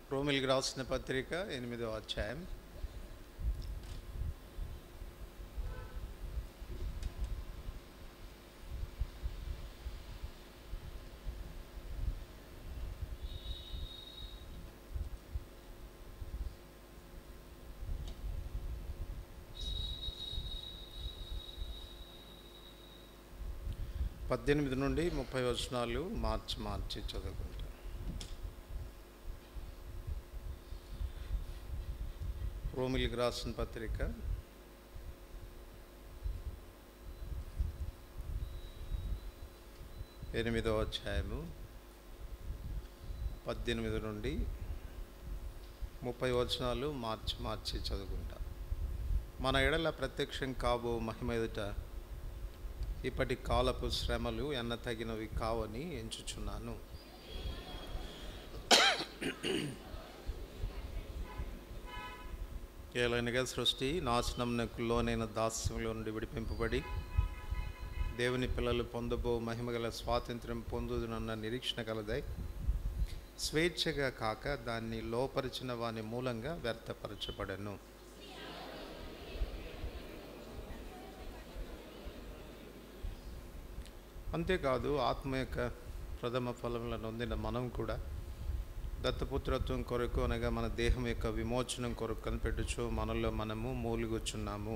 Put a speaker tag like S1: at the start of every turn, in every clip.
S1: రోమిల్కి రాసిన పత్రిక ఎనిమిదో అధ్యాయం పద్దెనిమిది నుండి ముప్పై వచనాలు మార్చి మార్చి చదువుకుంటాం రోమిలికి రాసిన పత్రిక ఎనిమిదవ అధ్యాయము పద్దెనిమిది నుండి ముప్పై వచనాలు మార్చి మార్చి చదువుకుంటా మన ఎడల ప్రత్యక్షం కాబో మహిమ ఎదుట ఇప్పటి కాలపు శ్రమలు ఎన్న తగినవి కావని ఎంచుచున్నాను ఏలైనగా సృష్టి నాశనంకు లోనైన దాస్యంలో నుండి విడిపింపబడి దేవుని పిల్లలు పొందబో మహిమగల స్వాతంత్ర్యం పొందుదునన్న నిరీక్షణ కలదై స్వేచ్ఛగా కాక దాన్ని లోపరిచిన వాని మూలంగా వ్యర్థపరచబడను అంతేకాదు ఆత్మ యొక్క ప్రథమ ఫలములను నొందిన మనం కూడా దత్తపుత్రత్వం కొరకు అనగా మన దేహం యొక్క విమోచనం కొరకు కనిపెట్టుచు మనలో మనము మూలుగుచున్నాము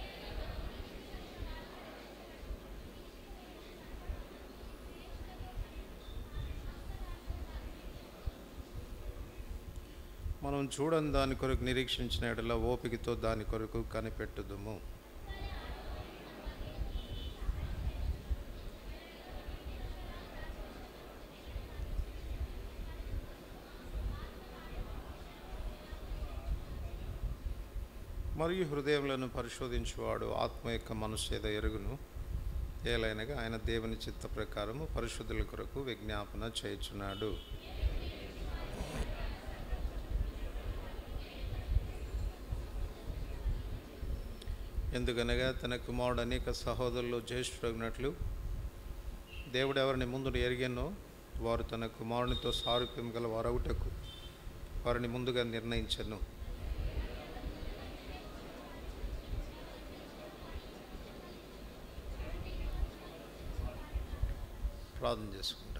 S1: మనం చూడని దాని కొరకు నిరీక్షించిన ఎడల ఓపికతో దాని కొరకు కనిపెట్టుదుము మరియు హృదయములను పరిశోధించువాడు ఆత్మ యొక్క మనసు ఏదో ఎరుగును ఏలైనగా ఆయన దేవుని చిత్త ప్రకారము పరిశుద్ధుల కొరకు విజ్ఞాపన చేయుచున్నాడు ఎందుకనగా తన కుమారుడు అనేక సహోదరులు జ్యేష్ఠుడగినట్లు దేవుడు ఎవరిని ముందు ఎరిగానో వారు తన కుమారునితో సారూప్యం గల వారవుటకు వారిని ముందుగా నిర్ణయించను ప్రార్థన చేసుకుంటా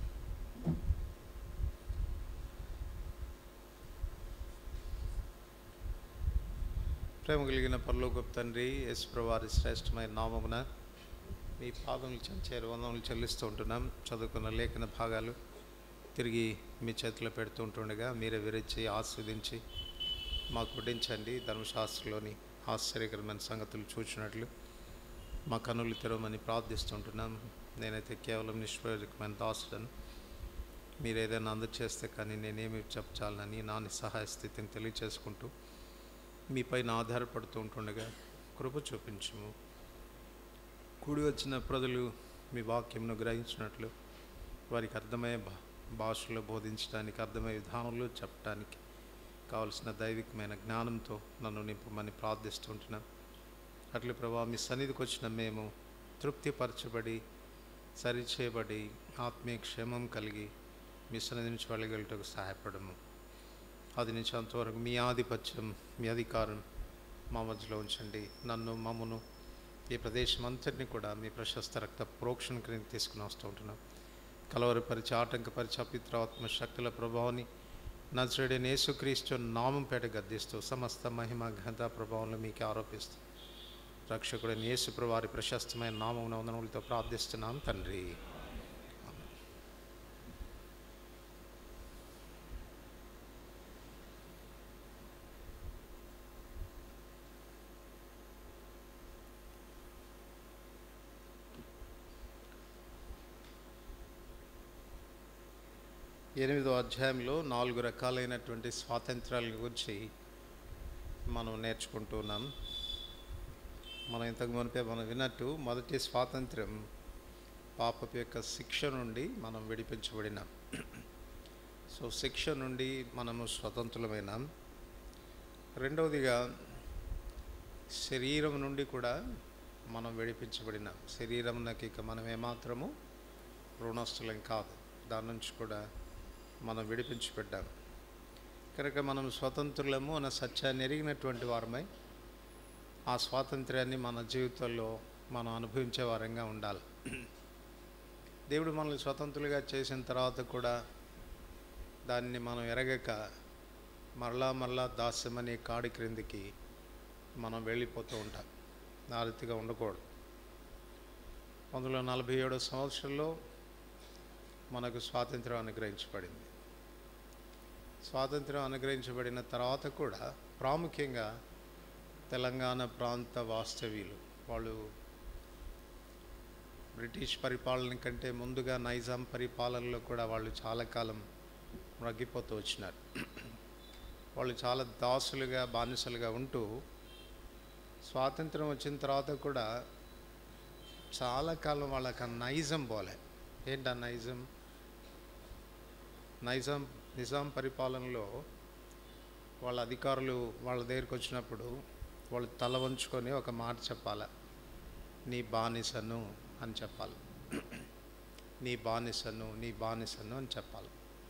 S1: ప్రేమ కలిగిన పరలోకపు తండ్రి యేసుప్రవారి శ్రేష్టమైన నామమున మీ పాదములు చేరు వందములు చెల్లిస్తూ ఉంటున్నాం చదువుకున్న లేఖన భాగాలు తిరిగి మీ చేతిలో పెడుతూ ఉంటుండగా మీరే విరిచి ఆస్వాదించి మాకు వడ్డించండి ధర్మశాస్త్రంలోని ఆశ్చర్యకరమైన సంగతులు చూచినట్లు మా కన్నులు తెరవమని ప్రార్థిస్తుంటున్నాం నేనైతే కేవలం నిష్ప్రయోజకమైన దాసుడను మీరు ఏదైనా అందచేస్తే కానీ నేనేమి చెప్పచాలని నా నిస్సహాయ స్థితిని తెలియచేసుకుంటూ మీపైన ఆధారపడుతూ ఉంటుండగా కృప చూపించము కూడి వచ్చిన ప్రజలు మీ వాక్యంను గ్రహించినట్లు వారికి అర్థమయ్యే భా భాషలో బోధించడానికి అర్థమయ్యే విధానంలో చెప్పడానికి కావలసిన దైవికమైన జ్ఞానంతో నన్ను నింపమని ప్రార్థిస్తుంటున్నాను అట్లు ప్రభా మీ సన్నిధికి వచ్చిన మేము తృప్తిపరచబడి సరిచేయబడి ఆత్మీయ క్షేమం కలిగి మీ సన్నిధి నుంచి వెళ్ళగలుగుటకు సహాయపడము అది నుంచి అంతవరకు మీ ఆధిపత్యం మీ అధికారం మా మధ్యలో ఉంచండి నన్ను మమ్మను ఈ ప్రదేశం అంతటిని కూడా మీ ప్రశస్త రక్త ప్రోక్షణ క్రింద తీసుకుని వస్తూ ఉంటున్నాం కలవరపరిచి ఆటంకపరిచి అపిత్రాత్మ శక్తుల ప్రభావాన్ని నజరుడైన యేసుక్రీస్తు నామం పేట గద్దిస్తూ సమస్త మహిమ ఘనత ప్రభావంలో మీకు ఆరోపిస్తూ రక్షకుడైన యేసు వారి ప్రశస్తమైన నామం వందనములతో ప్రార్థిస్తున్నాం తండ్రి ఎనిమిదో అధ్యాయంలో నాలుగు రకాలైనటువంటి స్వాతంత్రాల గురించి మనం నేర్చుకుంటున్నాం మనం ఇంతకు మునిపే మనం విన్నట్టు మొదటి స్వాతంత్ర్యం పాపపు యొక్క శిక్ష నుండి మనం విడిపించబడినాం సో శిక్ష నుండి మనము స్వతంత్రులమైనాం రెండవదిగా శరీరం నుండి కూడా మనం విడిపించబడినాం శరీరం నాకు ఇక మనం ఏమాత్రము రుణస్తులం కాదు దాని నుంచి కూడా మనం విడిపించబడ్డాం కనుక మనం స్వతంత్రులము అన్న సత్యాన్ని ఎరిగినటువంటి వారమై ఆ స్వాతంత్ర్యాన్ని మన జీవితంలో మనం అనుభవించే వారంగా ఉండాలి దేవుడు మనల్ని స్వతంత్రులుగా చేసిన తర్వాత కూడా దాన్ని మనం ఎరగక మరలా మరలా దాస్యమనే కాడి క్రిందికి మనం వెళ్ళిపోతూ ఉంటాం ఆ రీతిగా ఉండకూడదు పంతొమ్మిది వందల నలభై ఏడో సంవత్సరంలో మనకు స్వాతంత్రం అనుగ్రహించబడింది స్వాతంత్రం అనుగ్రహించబడిన తర్వాత కూడా ప్రాముఖ్యంగా తెలంగాణ ప్రాంత వాస్తవ్యులు వాళ్ళు బ్రిటిష్ పరిపాలన కంటే ముందుగా నైజాం పరిపాలనలో కూడా వాళ్ళు చాలా కాలం మగ్గిపోతూ వచ్చినారు వాళ్ళు చాలా దాసులుగా బానిసలుగా ఉంటూ స్వాతంత్రం వచ్చిన తర్వాత కూడా చాలా కాలం వాళ్ళకి ఆ నైజం పోలే ఏంటి ఆ నైజం నైజాం నిజాం పరిపాలనలో వాళ్ళ అధికారులు వాళ్ళ దగ్గరికి వచ్చినప్పుడు వాళ్ళు తల వంచుకొని ఒక మాట చెప్పాల నీ బానిసను అని చెప్పాలి నీ బానిసను నీ బానిసను అని చెప్పాలి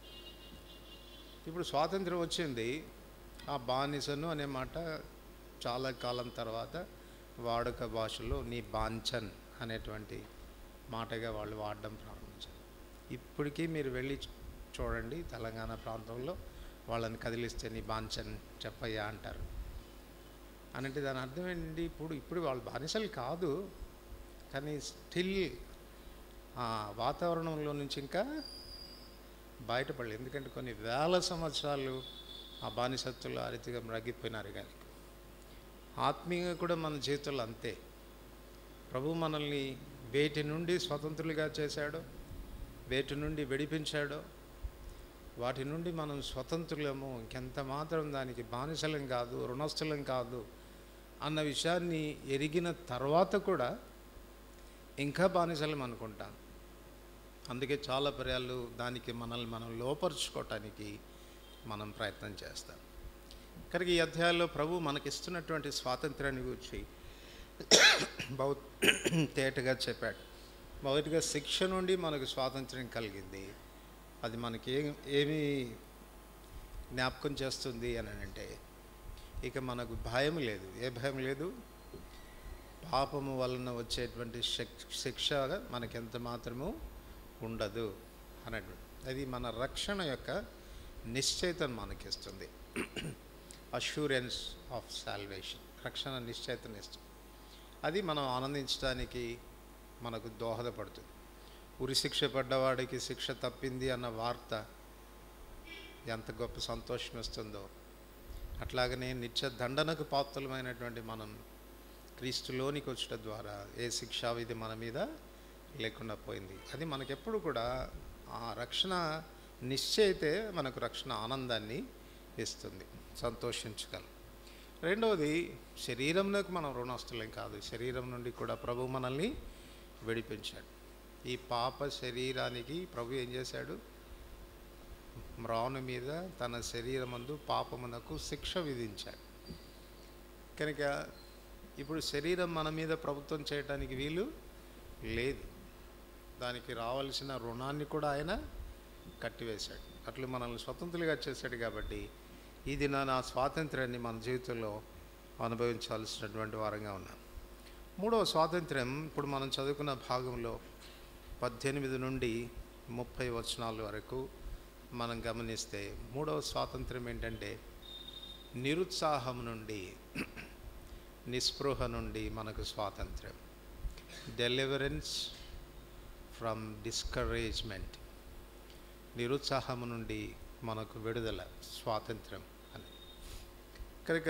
S1: ఇప్పుడు స్వాతంత్రం వచ్చింది ఆ బానిసను అనే మాట చాలా కాలం తర్వాత వాడుక భాషలో నీ బాంచన్ అనేటువంటి మాటగా వాళ్ళు వాడడం ప్రారంభించారు ఇప్పటికీ మీరు వెళ్ళి చూడండి తెలంగాణ ప్రాంతంలో వాళ్ళని కదిలిస్తే నీ బాంచన్ చెప్పయ్యా అంటారు అనంటే దాని అర్థం ఏంటి ఇప్పుడు ఇప్పుడు వాళ్ళు బానిసలు కాదు కానీ స్టిల్ ఆ వాతావరణంలో నుంచి ఇంకా బయటపడలేదు ఎందుకంటే కొన్ని వేల సంవత్సరాలు ఆ బానిసత్తులు ఆ రీతిగా మ్రగిపోయినారు కానీ ఆత్మీయంగా కూడా మన జీవితంలో అంతే ప్రభు మనల్ని వేటి నుండి స్వతంత్రులుగా చేశాడో వేటి నుండి విడిపించాడో వాటి నుండి మనం స్వతంత్రులము ఇంకెంత మాత్రం దానికి బానిసలం కాదు రుణస్థులం కాదు అన్న విషయాన్ని ఎరిగిన తర్వాత కూడా ఇంకా బానిసలం అనుకుంటాం అందుకే చాలా పర్యాలు దానికి మనల్ని మనం లోపరుచుకోవటానికి మనం ప్రయత్నం చేస్తాం కనుక ఈ అధ్యాయంలో ప్రభు మనకిస్తున్నటువంటి స్వాతంత్రాన్ని గురించి బహు తేటగా చెప్పాడు మొదటిగా శిక్ష నుండి మనకు స్వాతంత్ర్యం కలిగింది అది మనకి ఏ ఏమి జ్ఞాపకం చేస్తుంది అని అంటే ఇక మనకు భయం లేదు ఏ భయం లేదు పాపము వలన వచ్చేటువంటి శిక్ష మనకెంత మాత్రము ఉండదు అన్నట్టు అది మన రక్షణ యొక్క నిశ్చయితను మనకిస్తుంది అష్యూరెన్స్ ఆఫ్ సాల్వేషన్ రక్షణ నిశ్చయితను ఇస్తుంది అది మనం ఆనందించడానికి మనకు దోహదపడుతుంది ఉరి శిక్ష పడ్డవాడికి శిక్ష తప్పింది అన్న వార్త ఎంత గొప్ప సంతోషం ఇస్తుందో అట్లాగనే నిత్య దండనకు పాత్రలమైనటువంటి మనం క్రీస్తులోనికి వచ్చడం ద్వారా ఏ శిక్షా విధి మన మీద లేకుండా పోయింది అది మనకెప్పుడు కూడా ఆ రక్షణ నిశ్చయితే మనకు రక్షణ ఆనందాన్ని ఇస్తుంది సంతోషించగలం రెండవది శరీరంలోకి మనం రుణస్తులేం కాదు శరీరం నుండి కూడా ప్రభు మనల్ని విడిపించాడు ఈ పాప శరీరానికి ప్రభు ఏం చేశాడు మ్రాను మీద తన శరీరమందు పాపమునకు శిక్ష విధించాడు కనుక ఇప్పుడు శరీరం మన మీద ప్రభుత్వం చేయడానికి వీలు లేదు దానికి రావాల్సిన రుణాన్ని కూడా ఆయన కట్టివేశాడు అట్లు మనల్ని స్వతంత్రులుగా చేశాడు కాబట్టి ఈ దిన నా స్వాతంత్ర్యాన్ని మన జీవితంలో అనుభవించాల్సినటువంటి వారంగా ఉన్నాం మూడవ స్వాతంత్ర్యం ఇప్పుడు మనం చదువుకున్న భాగంలో పద్దెనిమిది నుండి ముప్పై వచనాల వరకు మనం గమనిస్తే మూడవ స్వాతంత్ర్యం ఏంటంటే నిరుత్సాహం నుండి నిస్పృహ నుండి మనకు స్వాతంత్ర్యం డెలివరెన్స్ ఫ్రమ్ డిస్కరేజ్మెంట్ నిరుత్సాహం నుండి మనకు విడుదల స్వాతంత్రం అని కనుక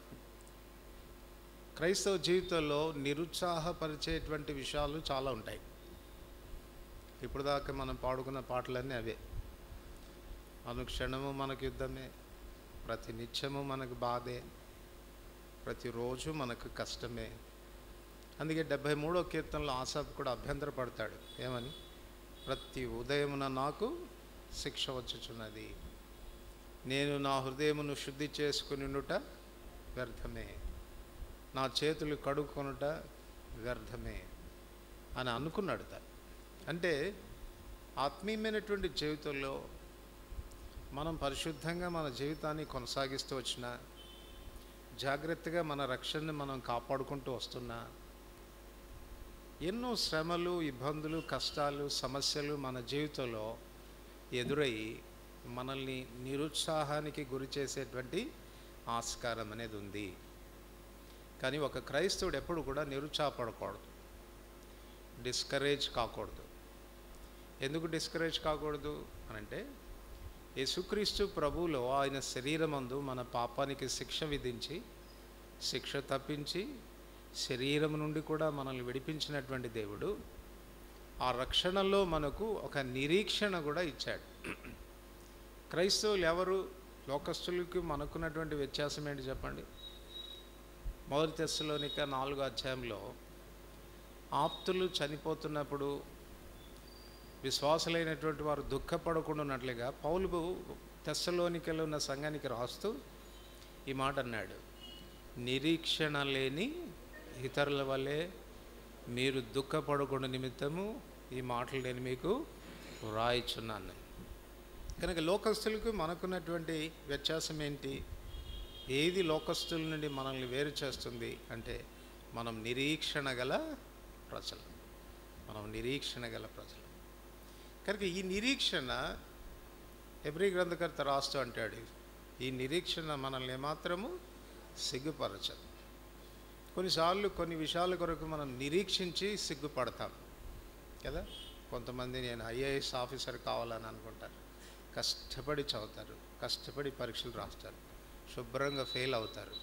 S1: క్రైస్తవ జీవితంలో నిరుత్సాహపరిచేటువంటి విషయాలు చాలా ఉంటాయి ఇప్పుడు దాకా మనం పాడుకున్న పాటలన్నీ అవే అనుక్షణము మనకు యుద్ధమే ప్రతి నిత్యము మనకు బాధే ప్రతిరోజు మనకు కష్టమే అందుకే డెబ్భై మూడో కీర్తనలో ఆసాబ్ కూడా అభ్యంతరపడతాడు ఏమని ప్రతి ఉదయమున నాకు శిక్ష వచ్చుచున్నది నేను నా హృదయమును శుద్ధి చేసుకునినుట వ్యర్థమే నా చేతులు కడుక్కొనుట వ్యర్థమే అని అనుకున్నాడు తను అంటే ఆత్మీయమైనటువంటి జీవితంలో మనం పరిశుద్ధంగా మన జీవితాన్ని కొనసాగిస్తూ వచ్చిన జాగ్రత్తగా మన రక్షణని మనం కాపాడుకుంటూ వస్తున్నా ఎన్నో శ్రమలు ఇబ్బందులు కష్టాలు సమస్యలు మన జీవితంలో ఎదురయ్యి మనల్ని నిరుత్సాహానికి గురి చేసేటువంటి ఆస్కారం అనేది ఉంది కానీ ఒక క్రైస్తవుడు ఎప్పుడు కూడా నిరుత్సాహపడకూడదు డిస్కరేజ్ కాకూడదు ఎందుకు డిస్కరేజ్ కాకూడదు అనంటే యేసుక్రీస్తు ప్రభువులో ఆయన శరీరమందు మన పాపానికి శిక్ష విధించి శిక్ష తప్పించి శరీరం నుండి కూడా మనల్ని విడిపించినటువంటి దేవుడు ఆ రక్షణలో మనకు ఒక నిరీక్షణ కూడా ఇచ్చాడు క్రైస్తవులు ఎవరు లోకస్తులకి మనకున్నటువంటి వ్యత్యాసం ఏంటి చెప్పండి మొదటి తెస్సలోనిక నాలుగో అధ్యాయంలో ఆప్తులు చనిపోతున్నప్పుడు విశ్వాసులైనటువంటి వారు దుఃఖపడకుండా ఉన్నట్లుగా పౌలు తెస్సలోనికలో ఉన్న సంఘానికి రాస్తూ ఈ మాట అన్నాడు నిరీక్షణ లేని ఇతరుల వల్లే మీరు దుఃఖపడకుండా నిమిత్తము ఈ మాటలు నేను మీకు వ్రాయిచున్నాను కనుక లోకస్తులకు మనకున్నటువంటి వ్యత్యాసం ఏంటి ఏది లోకస్తుల నుండి మనల్ని వేరు చేస్తుంది అంటే మనం నిరీక్షణ గల ప్రజలు మనం నిరీక్షణ గల ప్రజలు కనుక ఈ నిరీక్షణ ఎబ్రి గ్రంథకర్త రాస్తూ అంటాడు ఈ నిరీక్షణ మనల్ని ఏమాత్రము సిగ్గుపరచదు కొన్నిసార్లు కొన్ని విషయాల కొరకు మనం నిరీక్షించి సిగ్గుపడతాం కదా కొంతమంది నేను ఐఏఎస్ ఆఫీసర్ కావాలని అనుకుంటారు కష్టపడి చదువుతారు కష్టపడి పరీక్షలు రాస్తారు శుభ్రంగా ఫెయిల్ అవుతారు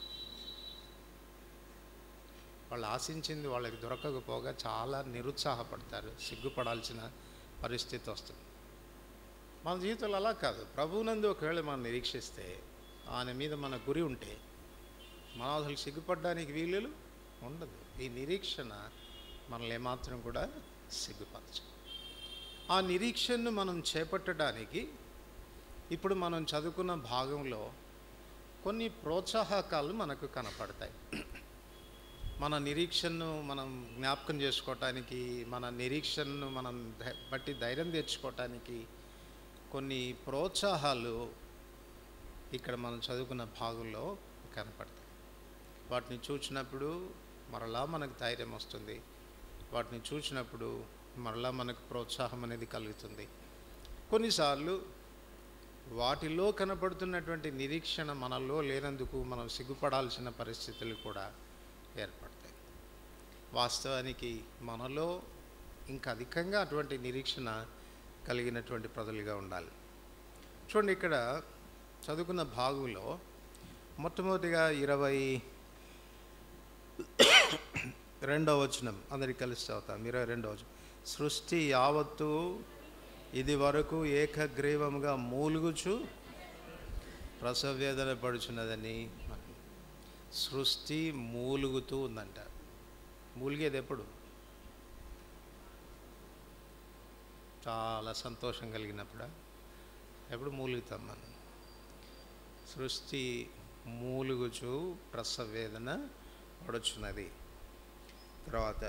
S1: వాళ్ళు ఆశించింది వాళ్ళకి దొరకకపోగా చాలా నిరుత్సాహపడతారు సిగ్గుపడాల్సిన పరిస్థితి వస్తుంది మన జీవితంలో అలా కాదు ప్రభువునందు ఒకవేళ మనం నిరీక్షిస్తే ఆయన మీద మన గురి ఉంటే మనం అసలు సిగ్గుపడడానికి వీలు ఉండదు ఈ నిరీక్షణ మనల్ని ఏమాత్రం కూడా సిగ్గుపరచదు ఆ నిరీక్షణను మనం చేపట్టడానికి ఇప్పుడు మనం చదువుకున్న భాగంలో కొన్ని ప్రోత్సాహకాలు మనకు కనపడతాయి మన నిరీక్షణను మనం జ్ఞాపకం చేసుకోవటానికి మన నిరీక్షణను మనం ధై- బట్టి ధైర్యం తెచ్చుకోవటానికి కొన్ని ప్రోత్సాహాలు ఇక్కడ మనం చదువుకున్న భాగంలో కనపడతాయి వాటిని చూసినప్పుడు మరలా మనకు ధైర్యం వస్తుంది వాటిని చూసినప్పుడు మరలా మనకు ప్రోత్సాహం అనేది కలుగుతుంది కొన్నిసార్లు వాటిలో కనపడుతున్నటువంటి నిరీక్షణ మనలో లేనందుకు మనం సిగ్గుపడాల్సిన పరిస్థితులు కూడా ఏర్పడతాయి వాస్తవానికి మనలో ఇంకా అధికంగా అటువంటి నిరీక్షణ కలిగినటువంటి ప్రజలుగా ఉండాలి చూడండి ఇక్కడ చదువుకున్న భాగంలో మొట్టమొదటిగా ఇరవై రెండవ వచనం అందరికి కలిసి చదువుతాం ఇరవై రెండవ వచనం సృష్టి యావత్తు ఇది వరకు ఏకగ్రీవముగా మూలుగుచు ప్రసవేదన పడుచున్నదని మనం. సృష్టి మూలుగుతూ ఉందంట మూలిగేది ఎప్పుడు చాలా సంతోషం కలిగినప్పుడు ఎప్పుడు మూలుగుతాం మనం సృష్టి మూలుగుచు ప్రసవేదన పడుచున్నది తర్వాత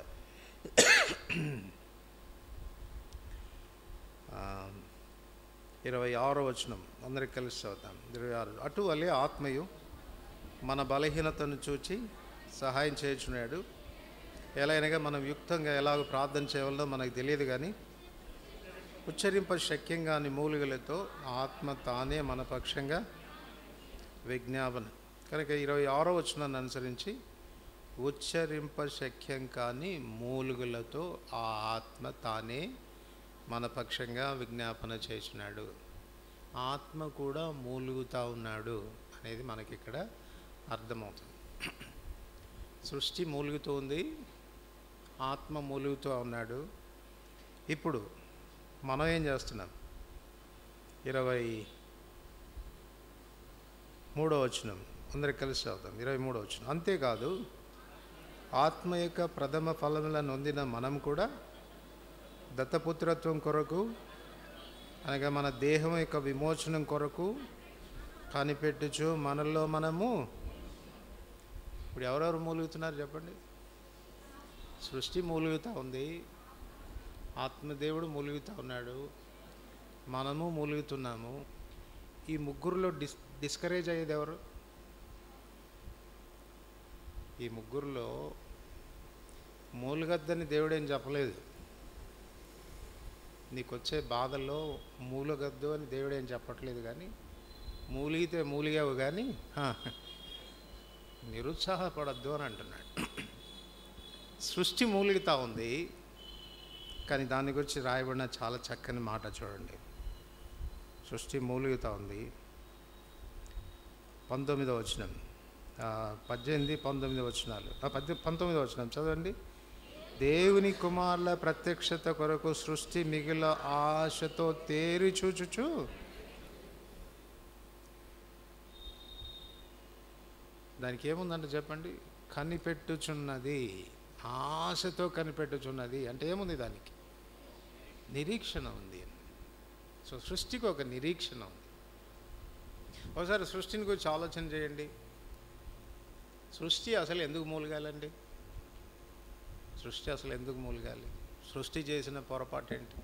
S1: ఆ, ఇరవై ఆరో వచనం అందరికి కలిసి చదువుతాం ఇరవై ఆరు అటువలే ఆత్మయు మన బలహీనతను చూచి సహాయం చేయుచున్నాడు ఎలా అయినగా మనం యుక్తంగా ఎలాగ ప్రార్థన చేయవలనో మనకు తెలియదు కానీ ఉచ్చరింప శక్యంగా అని మూలికలతో ఆత్మ తానే మన పక్షంగా విజ్ఞాపన కనుక ఇరవై ఆరో వచనాన్ని అనుసరించి ఉచ్చరింప శక్యం కాని మూలుగులతో ఆ ఆత్మ తానే మన పక్షంగా విజ్ఞాపన చేసినాడు ఆత్మ కూడా మూలుగుతా ఉన్నాడు అనేది మనకి ఇక్కడ అర్థమవుతుంది సృష్టి మూలుగుతూ ఉంది ఆత్మ మూలుగుతూ ఉన్నాడు ఇప్పుడు మనం ఏం చేస్తున్నాం ఇరవై మూడో వచనం అందరికి కలిసి చదువుతాం ఇరవై మూడో వచనం అంతేకాదు ఆత్మ యొక్క ప్రథమ ఫలములను నొందిన మనం కూడా దత్తపుత్రత్వం కొరకు అనగా మన దేహం యొక్క విమోచనం కొరకు కనిపెట్టుచు మనల్లో మనము ఇప్పుడు ఎవరెవరు మూలుగుతున్నారు చెప్పండి సృష్టి మూలుగుతూ ఉంది ఆత్మదేవుడు మూలుగుతూ ఉన్నాడు మనము మూలుగుతున్నాము ఈ ముగ్గురులో డిస్ డిస్కరేజ్ అయ్యేది ఎవరు ఈ ముగ్గురులో మూలగద్దని దేవుడేం చెప్పలేదు నీకు వచ్చే బాధల్లో మూలగద్దు అని దేవుడేం చెప్పట్లేదు కానీ మూలిగితే మూలిగావు కానీ హా, నిరుత్సాహపడద్దు అని అంటున్నాడు సృష్టి మూలిగుతా ఉంది కానీ దాని గురించి రాయబడిన చాలా చక్కని మాట చూడండి సృష్టి మూలిగుతా ఉంది పంతొమ్మిదో వచనం ఆ, పద్దెనిమిది పంతొమ్మిది వచనాలు ఆ, పద్దె పంతొమ్మిదో వచనం చదవండి దేవుని కుమారుల ప్రత్యక్షత కొరకు సృష్టి మిగిలిన ఆశతో తేరి చూచుచు దానికి ఏముందంటే చెప్పండి కనిపెట్టుచున్నది ఆశతో కనిపెట్టుచున్నది అంటే ఏముంది దానికి నిరీక్షణ ఉంది సో సృష్టికి ఒక నిరీక్షణ ఉంది ఒకసారి సృష్టిని గురించి ఆలోచన చేయండి సృష్టి అసలు ఎందుకు మూలగాలండి సృష్టి అసలు ఎందుకు మూలగాలి సృష్టి చేసిన పొరపాటు ఏంటి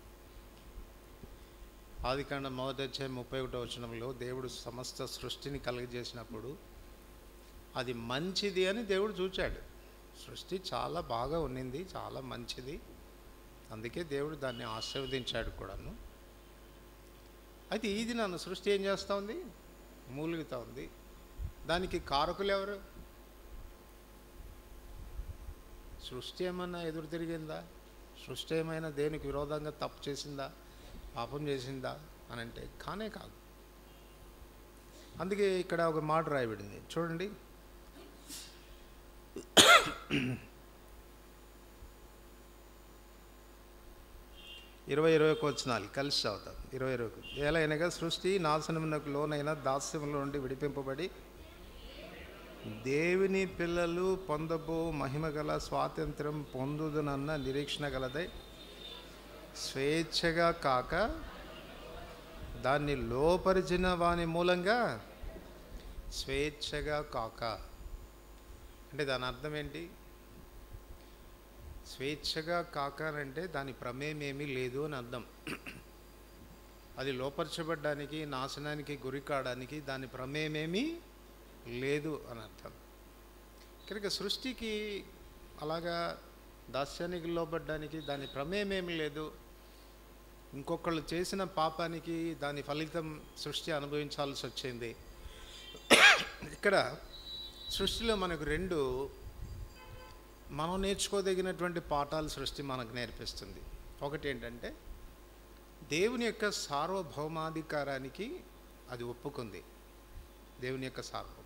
S1: ఆదికాండం మొదటి వచ్చే ముప్పై ఒకటో వచనంలో దేవుడు సమస్త సృష్టిని కలుగజేసినప్పుడు అది మంచిది అని దేవుడు చూచాడు సృష్టి చాలా బాగా ఉన్నింది చాలా మంచిది అందుకే దేవుడు దాన్ని ఆశీర్వదించాడు కూడాను అయితే ఇది నన్ను సృష్టి ఏం చేస్తూ ఉంది మూలుగుతూ ఉంది దానికి కారకులు ఎవరు సృష్టి ఏమన్నా ఎదురు తిరిగిందా సృష్టి ఏమైనా దేనికి విరోధంగా తప్పు చేసిందా పాపం చేసిందా అని అంటే కానే కాదు అందుకే ఇక్కడ ఒక మాట రాయబడింది చూడండి ఇరవై ఇరవై ఒక వచ్చినాలు కలిసి చదువుతాం ఇరవై ఇరవై ఏలైనగా సృష్టి నాశనమునకు లోనైన దాస్యముల నుండి విడిపింపబడి దేవుని పిల్లలు పొందబో మహిమ గల స్వాతంత్రం పొందుదునన్న నిరీక్షణ గలదై స్వేచ్ఛగా కాక దాన్ని లోపరిచిన వాని మూలంగా స్వేచ్ఛగా కాక అంటే దాని అర్థం ఏంటి స్వేచ్ఛగా కాకనంటే దాని ప్రమేయం ఏమీ లేదు అని అర్థం అది లోపరచబడ్డానికి నాశనానికి గురి కావడానికి దాని ప్రమేయమేమీ లేదు అని అర్థం కనుక సృష్టికి అలాగా దాస్యానికి లోబడ్డానికి దాని ప్రమేయం ఏమీ లేదు ఇంకొకళ్ళు చేసిన పాపానికి దాని ఫలితం సృష్టి అనుభవించాల్సి వచ్చింది ఇక్కడ సృష్టిలో మనకు రెండు మనం నేర్చుకోదగినటువంటి పాఠాలు సృష్టి మనకు నేర్పిస్తుంది ఒకటి ఏంటంటే దేవుని యొక్క సార్వభౌమాధికారానికి అది ఒప్పుకుంది దేవుని యొక్క సార్వభౌమ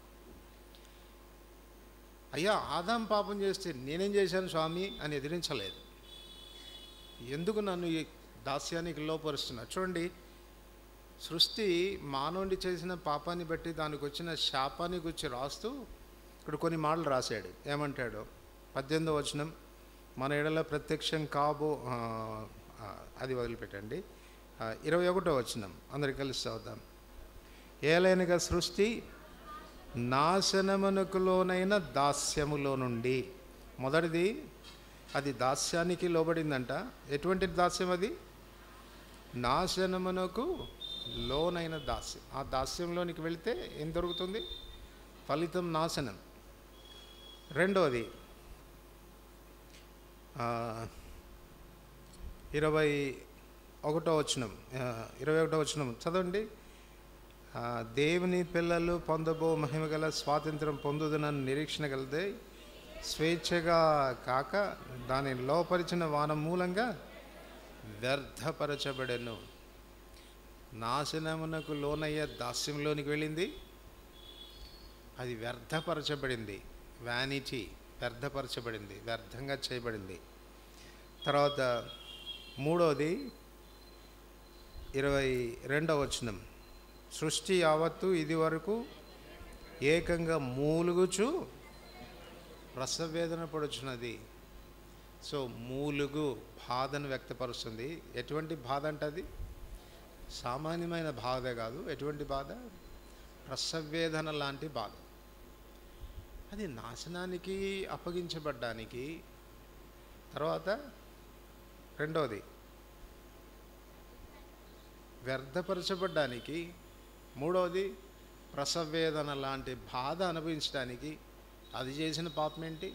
S1: అయ్యా ఆదాం పాపం చేస్తే నేనేం చేశాను స్వామి అని ఎదిరించలేదు ఎందుకు నన్ను ఈ దాస్యానికి లోపరుస్తున్నా చూడండి సృష్టి మానవుడి చేసిన పాపాన్ని బట్టి దానికి వచ్చిన శాపాన్ని గురించి రాస్తూ ఇక్కడ కొన్ని మాటలు రాశాడు ఏమంటాడు పద్దెనిమిదో వచనం మన ఎడల ప్రత్యక్షం కాబో ఆ, ఆ, అది వదిలిపెట్టండి ఆ, ఇరవై ఒకటో వచనం అందరికి కలిసి చదువుదాం ఏలైనగా సృష్టి నాశనమునకు లోనైన దాస్యములో నుండి మొదటిది అది దాస్యానికి లోబడిందంట ఎటువంటి దాస్యం అది నాశనమునకు లోనైన దాస్యం ఆ దాస్యంలోనికి వెళితే ఏం దొరుకుతుంది ఫలితం నాశనం రెండవది ఆ, ఇరవై ఒకటో వచనం ఆ, ఇరవై ఒకటో వచనం చదవండి ఆ, దేవుని పిల్లలు పొందబో మహిమ గల స్వాతంత్రం పొందుదనని నిరీక్షణ కలదే స్వేచ్ఛగా కాక దాని లోపరిచిన వాన మూలంగా వ్యర్థపరచబడెను నాశనమునకు లోనయ్యే దాస్యంలోనికి వెళ్ళింది అది వ్యర్థపరచబడింది వ్యానిటీ వ్యర్థపరచబడింది వ్యర్థంగా చేయబడింది తర్వాత మూడవది ఇరవై రెండవ వచనం సృష్టి యావత్తు ఇది వరకు ఏకంగా మూలుగుచు రసవేదన పడుచున్నది సో మూలుగు బాధను వ్యక్తపరుస్తుంది ఎటువంటి బాధ అంటే అది సామాన్యమైన బాధ కాదు ఎటువంటి బాధ రసవేదన లాంటి బాధ అది నాశనానికి అప్పగించబడ్డానికి తర్వాత రెండవది వ్యర్థపరచబడ్డానికి మూడవది ప్రసవేదన లాంటి బాధ అనుభవించడానికి అది చేసిన పాపం ఏంటి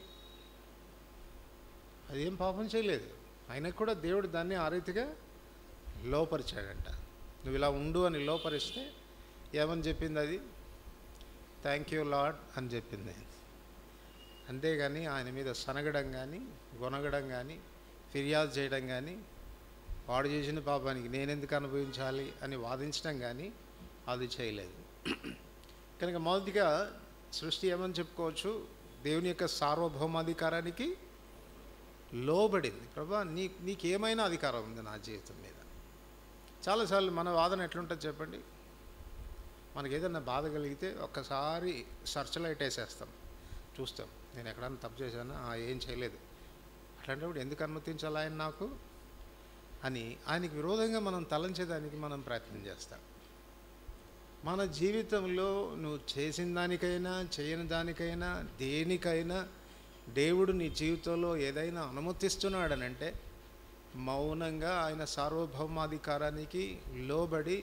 S1: అదేం పాపం చేయలేదు అయినా కూడా దేవుడు దాన్ని ఆ రీతిగా లోపరిచాడంట నువ్వు ఇలా ఉండు అని లోపరిస్తే ఏమని చెప్పింది అది థ్యాంక్ యూ లాడ్ అని చెప్పింది అంతేగాని ఆయన మీద సనగడం కానీ గొనగడం కానీ ఫిర్యాదు చేయడం కానీ వాడు చేసిన పాపానికి నేనెందుకు అనుభవించాలి అని వాదించడం కానీ అది చేయలేదు కనుక మొదటిగా సృష్టి ఏమని చెప్పుకోవచ్చు దేవుని యొక్క సార్వభౌమాధికారానికి లోబడింది ప్రభా నీ నీకేమైనా అధికారం ఉంది నా జీవితం మీద చాలాసార్లు మన వాదన ఎట్లుంటుంది చెప్పండి మనకి ఏదైనా బాధ కలిగితే ఒక్కసారి సర్చ్ లైట్ వేసేస్తాం చూస్తాం నేను ఎక్కడన్నా తప్పు చేశానా "ఆ, ఏం చేయలేదు అట్లాంటప్పుడు ఎందుకు అనుమతించాలి ఆయన నాకు అని ఆయనకి విరోధంగా మనం తలంచేదానికి మనం ప్రయత్నం చేస్తాం మన జీవితంలో నువ్వు చేసిన దానికైనా చేయని దానికైనా దేనికైనా దేవుడు నీ జీవితంలో ఏదైనా అనుమతిస్తున్నాడనంటే మౌనంగా ఆయన సార్వభౌమాధికారానికి లోబడి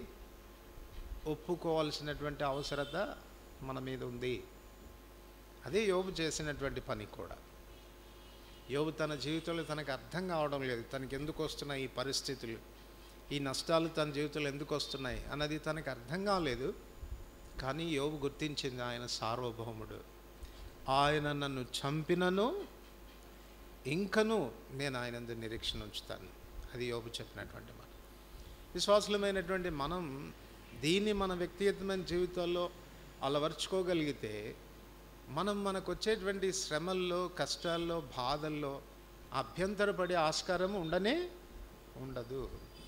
S1: ఒప్పుకోవాల్సినటువంటి అవసరత మన మీద ఉంది అదే యోబు చేసినటువంటి పని కూడా యోబు తన జీవితంలో తనకు అర్థం కావడం లేదు తనకి ఎందుకు వస్తున్నాయి ఈ పరిస్థితులు ఈ నష్టాలు తన జీవితంలో ఎందుకు వస్తున్నాయి అన్నది తనకు అర్థం కాలేదు కానీ యోబు గుర్తించింది ఆయన సార్వభౌముడు ఆయన నన్ను చంపినను ఇంకను నేను ఆయన నిరీక్షణ ఉంచుతాను అది యోబు చెప్పినటువంటి మాట విశ్వాసులమైనటువంటి మనం దీన్ని మన వ్యక్తిగతమైన జీవితాల్లో అలవర్చుకోగలిగితే మనం మనకు వచ్చేటువంటి శ్రమల్లో కష్టాల్లో బాధల్లో అభ్యంతరపడే ఆస్కారం ఉండనే ఉండదు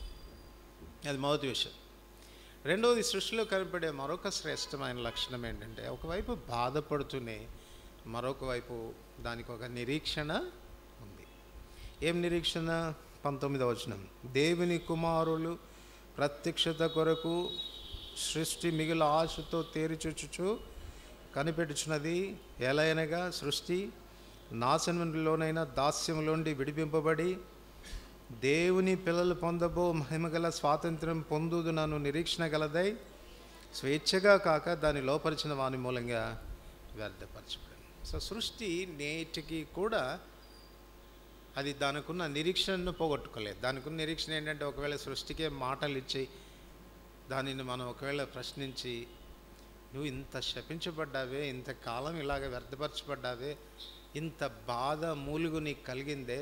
S1: అది మొదటి విషయం రెండవది సృష్టిలో కనపడే మరొక శ్రేష్టమైన లక్షణం ఏంటంటే ఒకవైపు బాధపడుతూనే మరొక వైపు దానికి ఒక నిరీక్షణ ఉంది ఏం నిరీక్షణ పంతొమ్మిదవ వచనం దేవుని కుమారులు ప్రత్యక్షత కొరకు సృష్టి మిగిలిన ఆశతో తేరిచుచుచు కనిపెట్టుచున్నది ఎలయనగా సృష్టి నాశనంలోనైన దాస్యంలోండి విడిపింపబడి దేవుని పిల్లలు పొందబో మహిమగల స్వాతంత్రం పొందుదు నన్ను నిరీక్షణ గలదై స్వేచ్ఛగా కాక దాన్ని లోపరిచిన వాని మూలంగా వ్యర్థపరచబడింది సో సృష్టి నేటికి కూడా అది దానికున్న నిరీక్షణను పోగొట్టుకోలేదు దానికున్న నిరీక్షణ ఏంటంటే ఒకవేళ సృష్టికే మాటలు ఇచ్చి దానిని మనం ఒకవేళ ప్రశ్నించి నువ్వు ఇంత శపించబడ్డావే ఇంత కాలం ఇలాగ వ్యర్థపరచబడ్డావే ఇంత బాధ మూలుగు నీకు కలిగిందే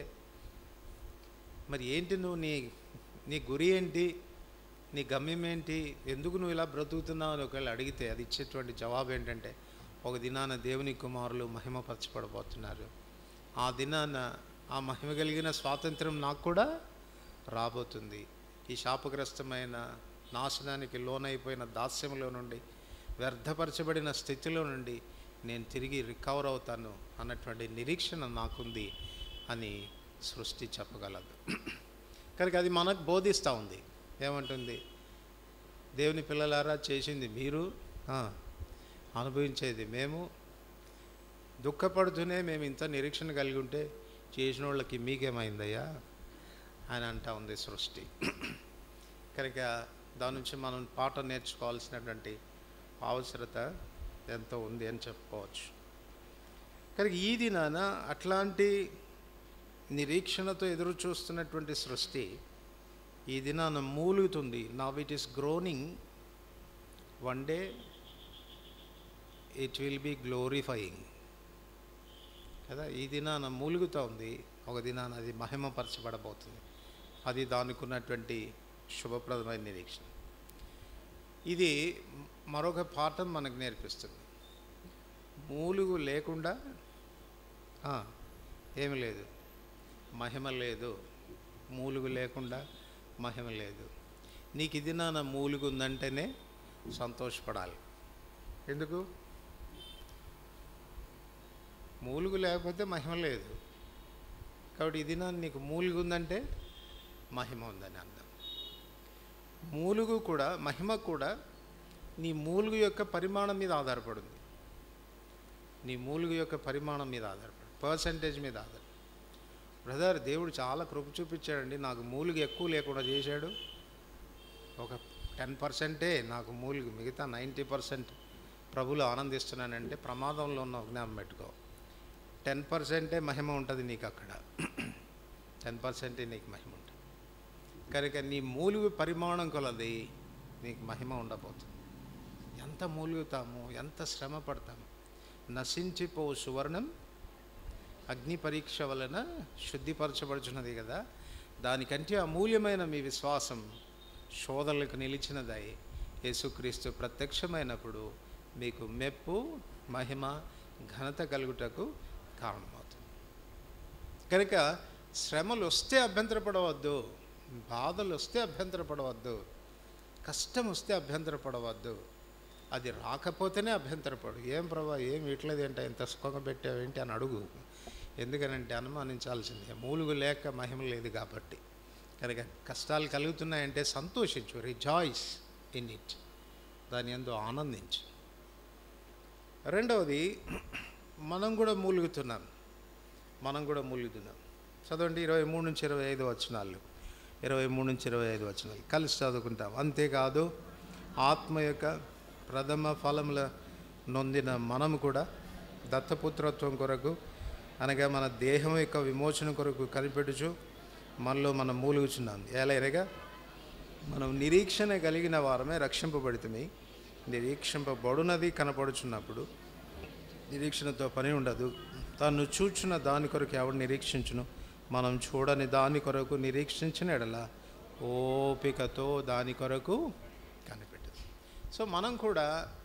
S1: మరి ఏంటి నువ్వు నీ నీ గురి ఏంటి నీ గమ్యం ఏంటి ఎందుకు నువ్వు ఇలా బ్రతుకుతున్నావు అని ఒకవేళ అడిగితే అది ఇచ్చేటువంటి జవాబు ఏంటంటే ఒక దినాన దేవుని కుమారులు మహిమపరచబడబోతున్నారు ఆ దినాన ఆ మహిమ కలిగిన స్వాతంత్రం నాకు కూడా రాబోతుంది ఈ శాపగ్రస్తమైన నాశనానికి లోనైపోయిన దాస్యంలో నుండి వ్యర్థపరచబడిన స్థితిలో నుండి నేను తిరిగి రికవర్ అవుతాను అన్నటువంటి నిరీక్షణ నాకుంది అని సృష్టి చెప్పగలదు కనుక అది మనకు బోధిస్తూ ఉంది ఏమంటుంది దేవుని పిల్లలారా చేసింది మీరు ఆ, అనుభవించేది మేము దుఃఖపడుతూనే మేము ఇంత నిరీక్షణ కలిగి ఉంటే చేసిన వాళ్ళకి మీకేమైందయ్యా అని అంటా ఉంది సృష్టి కనుక దాని నుంచి మనం పాట నేర్చుకోవాల్సినటువంటి అవసరత ఎంతో ఉంది అని చెప్పుకోవచ్చు కనుక ఈ దినాన అట్లాంటి నిరీక్షణతో ఎదురు చూస్తున్నటువంటి సృష్టి ఈ దినాన మూలుగుతుంది now it is groaning one day it will be glorifying కదా ఈ దినాన మూలుగుతూ ఉంది ఒక దినాన అది మహిమపరచబడబోతుంది అది దానికి ఉన్నటువంటి శుభప్రదమైన నిరీక్షణ ఇది మరొక పాఠం మనకు నేర్పిస్తుంది మూలుగు లేకుండా ఆ, ఏమి లేదు మహిమ లేదు మూలుగు లేకుండా మహిమ లేదు నీకు ఇది నా మూలుగు ఉందంటేనే సంతోషపడాలి ఎందుకు మూలుగు లేకపోతే మహిమ లేదు కాబట్టి ఇది నా నీకు మూలుగు ఉందంటే మహిమ ఉందని అర్థం మూలుగు కూడా మహిమ కూడా నీ మూలుగు యొక్క పరిమాణం మీద ఆధారపడింది నీ మూలుగు యొక్క పరిమాణం మీద ఆధారపడి పర్సంటేజ్ మీద ఆధారపడి బ్రదర్ దేవుడు చాలా కృప చూపించాడండి నాకు మూలుగు ఎక్కువ లేకుండా చేశాడు ఒక టెన్ పర్సెంటే నాకు మూలిక మిగతా నైంటీ పర్సెంట్ ప్రభులు ఆనందిస్తున్నానంటే ప్రమాదంలో ఉన్న జ్ఞాపం పెట్టుకో టెన్ పర్సెంటే మహిమ ఉంటుంది నీకు అక్కడ టెన్ పర్సెంటే నీకు మహిమ ఉంటుంది కనుక నీ మూలుగు పరిమాణం కొలది నీకు మహిమ ఉండబోతుంది ఎంత మూలుగుతాము ఎంత శ్రమ పడతాము నశించిపో సువర్ణం అగ్ని పరీక్ష వలన శుద్ధిపరచబడుచున్నది కదా దానికంటే అమూల్యమైన మీ విశ్వాసం శోధనలకు నిలిచినదై యేసుక్రీస్తు ప్రత్యక్షమైనప్పుడు మీకు మెప్పు మహిమ ఘనత కలుగుటకు కారణమవుతుంది కనుక శ్రమలు వస్తే అభ్యంతరపడవద్దు బాధలు వస్తే అభ్యంతరపడవద్దు కష్టం వస్తే అభ్యంతరపడవద్దు అది రాకపోతేనే అభ్యంతరపడు ఏం ప్రభా ఏం ఇట్లేదు ఏంటి ఇంత సుఖంగా పెట్టావేంటి అని అడుగు ఎందుకనంటే అనుమానించాల్సిందే మూలుగు లేక మహిమ లేదు కాబట్టి కనుక కష్టాలు కలుగుతున్నాయంటే సంతోషించు రిజాయిస్ ఇన్ ఇట్ దాని ఎందు ఆనందించు రెండవది మనం కూడా మూలుగుతున్నాం మనం కూడా మూలుగుతున్నాం చదవండి ఇరవై మూడు నుంచి ఇరవై ఐదు వచనాలు ఇరవై మూడు నుంచి ఇరవై ఐదు వచనాలు కలిసి చదువుకుంటాం అంతేకాదు ఆత్మ యొక్క ప్రథమ ఫలముల నొందిన మనము కూడా దత్తపుత్రత్వం కొరకు అనగా మన దేహం యొక్క విమోచన కొరకు కనిపెట్టుచు మనలో మనం మూలుగుచున్నాం ఎలా ఎరగా మనం నిరీక్షణ కలిగిన వారమే రక్షింపబడితే నిరీక్షింపబడునది కనపడుచున్నప్పుడు నిరీక్షణతో పని ఉండదు తాను చూచున్న దాని కొరకు ఎవడు నిరీక్షించును మనం చూడని దాని కొరకు నిరీక్షించిన ఎడల ఓపికతో దాని కొరకు కనిపెట్టదు సో మనం కూడా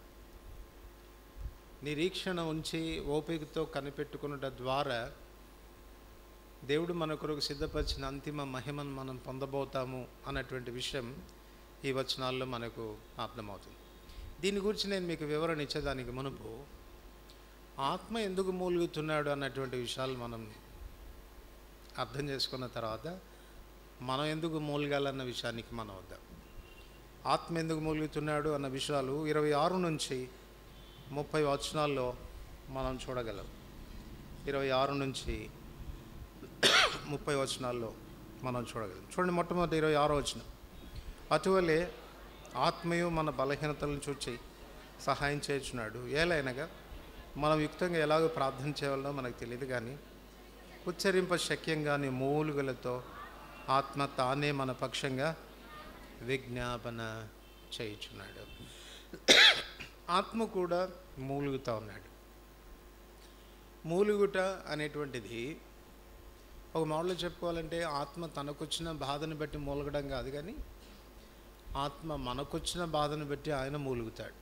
S1: నిరీక్షణ ఉంచి ఓపికతో కనిపెట్టుకున్నట ద్వారా దేవుడు మన కొరకు సిద్ధపరిచిన అంతిమ మహిమను మనం పొందబోతాము అన్నటువంటి విషయం ఈ వచనాల్లో మనకు అర్థమవుతుంది దీని గురించి నేను మీకు వివరణ ఇచ్చేదానికి మునుపు ఆత్మ ఎందుకు మూలుగుతున్నాడు అన్నటువంటి విషయాలు మనం అర్థం చేసుకున్న తర్వాత మనం ఎందుకు మూలగాలన్న విషయానికి మనం వద్దాం ఆత్మ ఎందుకు మూలుగుతున్నాడు అన్న విషయాలు ఇరవై ఆరు నుంచి ముప్పై వచనాల్లో మనం చూడగలం ఇరవై ఆరు నుంచి ముప్పై వచనాల్లో మనం చూడగలం చూడండి మొట్టమొదటి ఇరవై ఆరో వచనం అటువలే ఆత్మయు మన బలహీనతలను చూచి సహాయం చేయుచున్నాడు ఏలైనగా మనం యుక్తంగా ఎలాగో ప్రార్థన చేయాలో మనకు తెలియదు కానీ ఉచ్చరింప శక్యంగాని మూలుగులతో ఆత్మ తానే మన పక్షంగా విజ్ఞాపన చేయుచున్నాడు ఆత్మ కూడా మూలుగుతూ ఉన్నాడు మూలుగుట అనేటువంటిది ఒక మాటలో చెప్పుకోవాలంటే ఆత్మ తనకొచ్చిన బాధను బట్టి మూలగడం కాదు కానీ ఆత్మ మనకొచ్చిన బాధను బట్టి ఆయన మూలుగుతాడు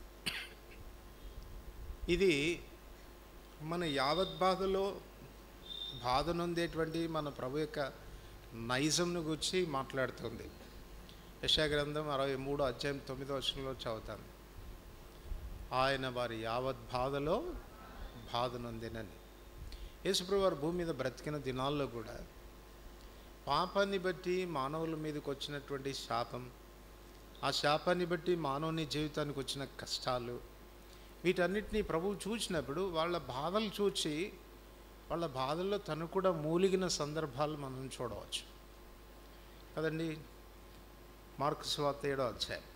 S1: ఇది మన యావత్ బాధలో బాధ నొందేటువంటి మన ప్రభు యొక్క నైజంను గురించి మాట్లాడుతుంది యశాగ్రంథం అరవై మూడు అధ్యాయం తొమ్మిదో వచనంలో చదువుతాను ఆయన వారి యావత్ బాధలో బాధ నొందినని యేసుప్రభు వారు భూమి మీద బ్రతికిన దినాల్లో కూడా పాపాన్ని బట్టి మానవుల మీదకి వచ్చినటువంటి శాపం ఆ శాపాన్ని బట్టి మానవుని జీవితానికి వచ్చిన కష్టాలు వీటన్నిటినీ ప్రభువు చూసినప్పుడు వాళ్ళ బాధలు చూచి వాళ్ళ బాధల్లో తను కూడా మూలిగిన సందర్భాలు మనం చూడవచ్చు కదండి మార్కు స్వాత ఏడో అధ్యాయం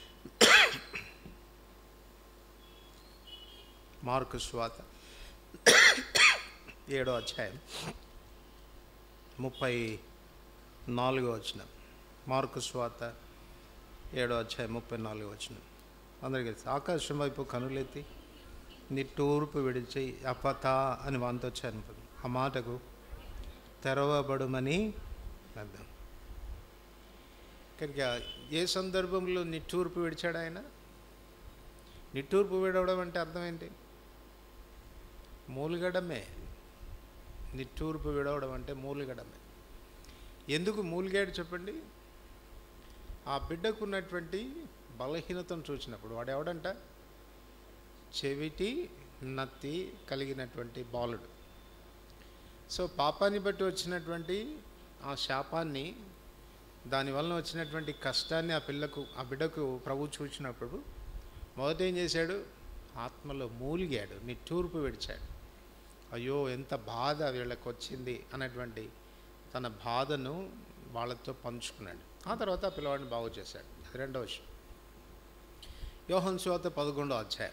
S1: మార్కు స్వాత ఏడో అధ్యాయం ముప్పై నాలుగో వచ్చిన మార్కు స్వాత ఏడో అధ్యాయం ముప్పై నాలుగో వచ్చిన అందరికీ తెలుసు ఆకాశం వైపు కనులెత్తి నిట్టూర్పు విడిచి అపత అని వాంతో వచ్చాను ఆ మాటకు తెరవబడుమని అర్థం కనుక ఏ సందర్భంలో నిట్టూర్పు విడిచాడు ఆయన నిట్టూర్పు విడవడం అంటే అర్థం ఏంటి మూలుగడమే నిట్టూర్పు విడవడం అంటే మూలుగడమే ఎందుకు మూలిగాడు చెప్పండి ఆ బిడ్డకు ఉన్నటువంటి బలహీనతను చూసినప్పుడు వాడు ఎవడంట చెవిటి నత్తి కలిగినటువంటి బాలుడు సో పాపాన్ని బట్టి వచ్చినటువంటి ఆ శాపాన్ని దానివలన వచ్చినటువంటి కష్టాన్ని ఆ పిల్లకు ఆ బిడ్డకు ప్రభు చూసినప్పుడు మొదట ఏం చేశాడు ఆత్మలో మూలిగాడు నిట్టూర్పు విడిచాడు అయ్యో ఎంత బాధ వీళ్ళకి వచ్చింది అన్నటువంటి తన బాధను వాళ్ళతో పంచుకున్నాడు ఆ తర్వాత ఆ పిల్లవాడిని బాగు చేశాడు అది రెండో విషయం యోహన్ శువాత పదకొండో అధ్యాయం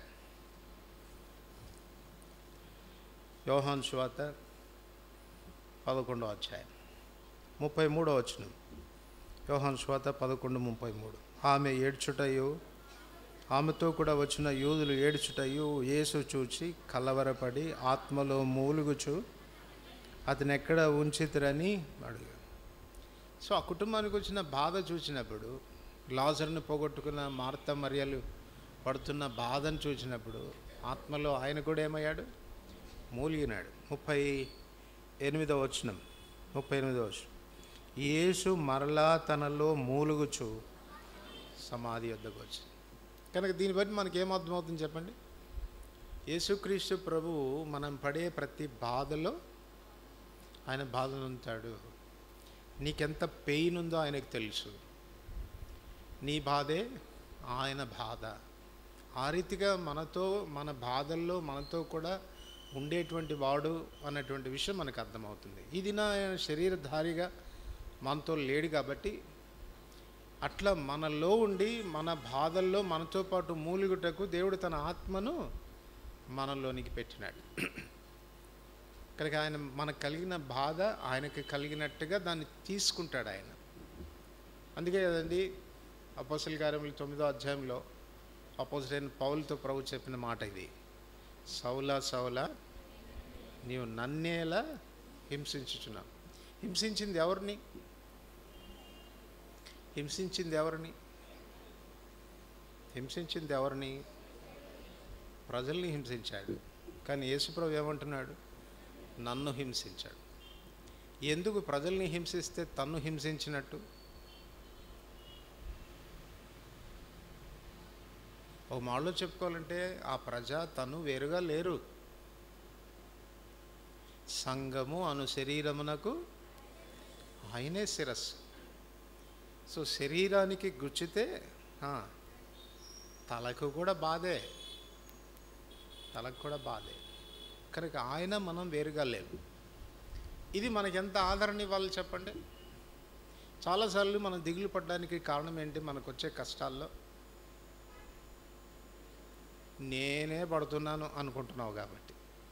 S1: యోహాన్ శువాత పదకొండో అధ్యాయం ముప్పై మూడో వచనం యోహాన్ శువాత పదకొండు ముప్పై మూడు ఆమె ఏడ్చుటయు ఆమెతో కూడా వచ్చిన యూదులు ఏడ్చుటయు యేసు చూచి కలవరపడి ఆత్మలో మూలుగుచు అతను ఎక్కడ ఉంచితురని అడిగాడు సో ఆ కుటుంబానికి వచ్చిన బాధ చూసినప్పుడు లాజర్ని పోగొట్టుకున్న మార్త మరియలు పడుతున్న బాధను చూసినప్పుడు ఆత్మలో ఆయన కూడా ఏమయ్యాడు మూలిగినాడు ముప్పై ఎనిమిదవ వచనం ముప్పై ఎనిమిదవ వచనం యేసు మరలా తనలో మూలుగుచు సమాధి వద్దకు వచ్చింది కనుక దీన్ని బట్టి మనకి ఏం అర్థమవుతుంది చెప్పండి యేసుక్రీస్తు ప్రభువు మనం పడే ప్రతి బాధలో ఆయన బాధలు ఉంటాడు నీకెంత పెయిన్ ఉందో ఆయనకు తెలుసు నీ బాధే ఆయన బాధ ఆ రీతిగా మనతో మన బాధల్లో మనతో కూడా ఉండేటువంటి వాడు అన్నటువంటి విషయం మనకు అర్థమవుతుంది ఇది నా శరీరధారిగా మనతో లేడు కాబట్టి అట్లా మనలో ఉండి మన బాధల్లో మనతో పాటు మూలుగుటకు దేవుడు తన ఆత్మను మనలోనికి పెట్టినాడు కనుక ఆయన మనకు కలిగిన బాధ ఆయనకి కలిగినట్టుగా దాన్ని తీసుకుంటాడు ఆయన అందుకే కదండి అపోసల కార్యములు తొమ్మిదో అధ్యాయంలో అపోజిట్ పౌలతో ప్రభు చెప్పిన మాట ఇది సౌలా సౌలా నీవు నన్నేలా హింసించుచున్నావు హింసించింది ఎవరిని హింసించింది ఎవరిని హింసించింది ఎవరిని ప్రజల్ని హింసించాడు కానీ యేసుప్రభు ఏమంటున్నాడు నన్ను హింసించాడు ఎందుకు ప్రజల్ని హింసిస్తే తన్ను హింసించినట్టు ఒక మాటలో చెప్పుకోవాలంటే ఆ ప్రజ తను వేరుగా లేరు సంఘము అను శరీరమునకు ఆయనే శిరస్సు సో శరీరానికి గుచ్చితే ఆ, తలకు కూడా బాధే తలకు కూడా బాధే కనుక ఆయన మనం వేరుగా లేవు ఇది మనకి ఎంత ఆదరణ ఇవ్వాలి చెప్పండి చాలాసార్లు మనం దిగులు పడడానికి కారణం ఏంటి మనకు వచ్చే కష్టాల్లో నేనే పడుతున్నాను అనుకుంటున్నావు కాబట్టి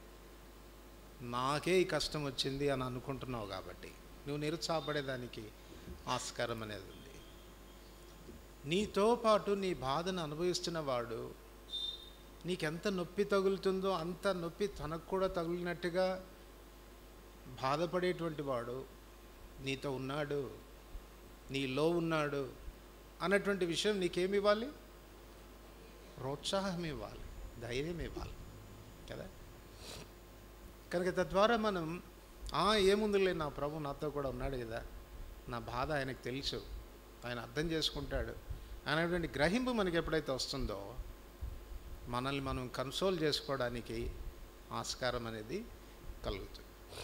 S1: నాకే ఈ కష్టం వచ్చింది అని అనుకుంటున్నావు కాబట్టి నువ్వు నిరుత్సాహపడేదానికి ఆస్కారం అనేది ఉంది నీతో పాటు నీ బాధను అనుభవిస్తున్న వాడు నీకెంత నొప్పి తగులుతుందో అంత నొప్పి తనకు కూడా తగిలినట్టుగా బాధపడేటువంటి వాడు నీతో ఉన్నాడు నీలో ఉన్నాడు అన్నటువంటి విషయం నీకేమి ఇవ్వాలి ప్రోత్సాహం ఇవ్వాలి ధైర్యం ఇవ్వాలి కదా కనుక తద్వారా మనం "ఆ, ఏముందిలే నా ప్రభు నాతో కూడా ఉన్నాడు కదా నా బాధ ఆయనకు తెలుసు ఆయన అర్థం చేసుకుంటాడు అనేటువంటి గ్రహింపు మనకి ఎప్పుడైతే వస్తుందో మనల్ని మనం కన్సోల్ చేసుకోవడానికి ఆస్కారం అనేది కలుగుతుంది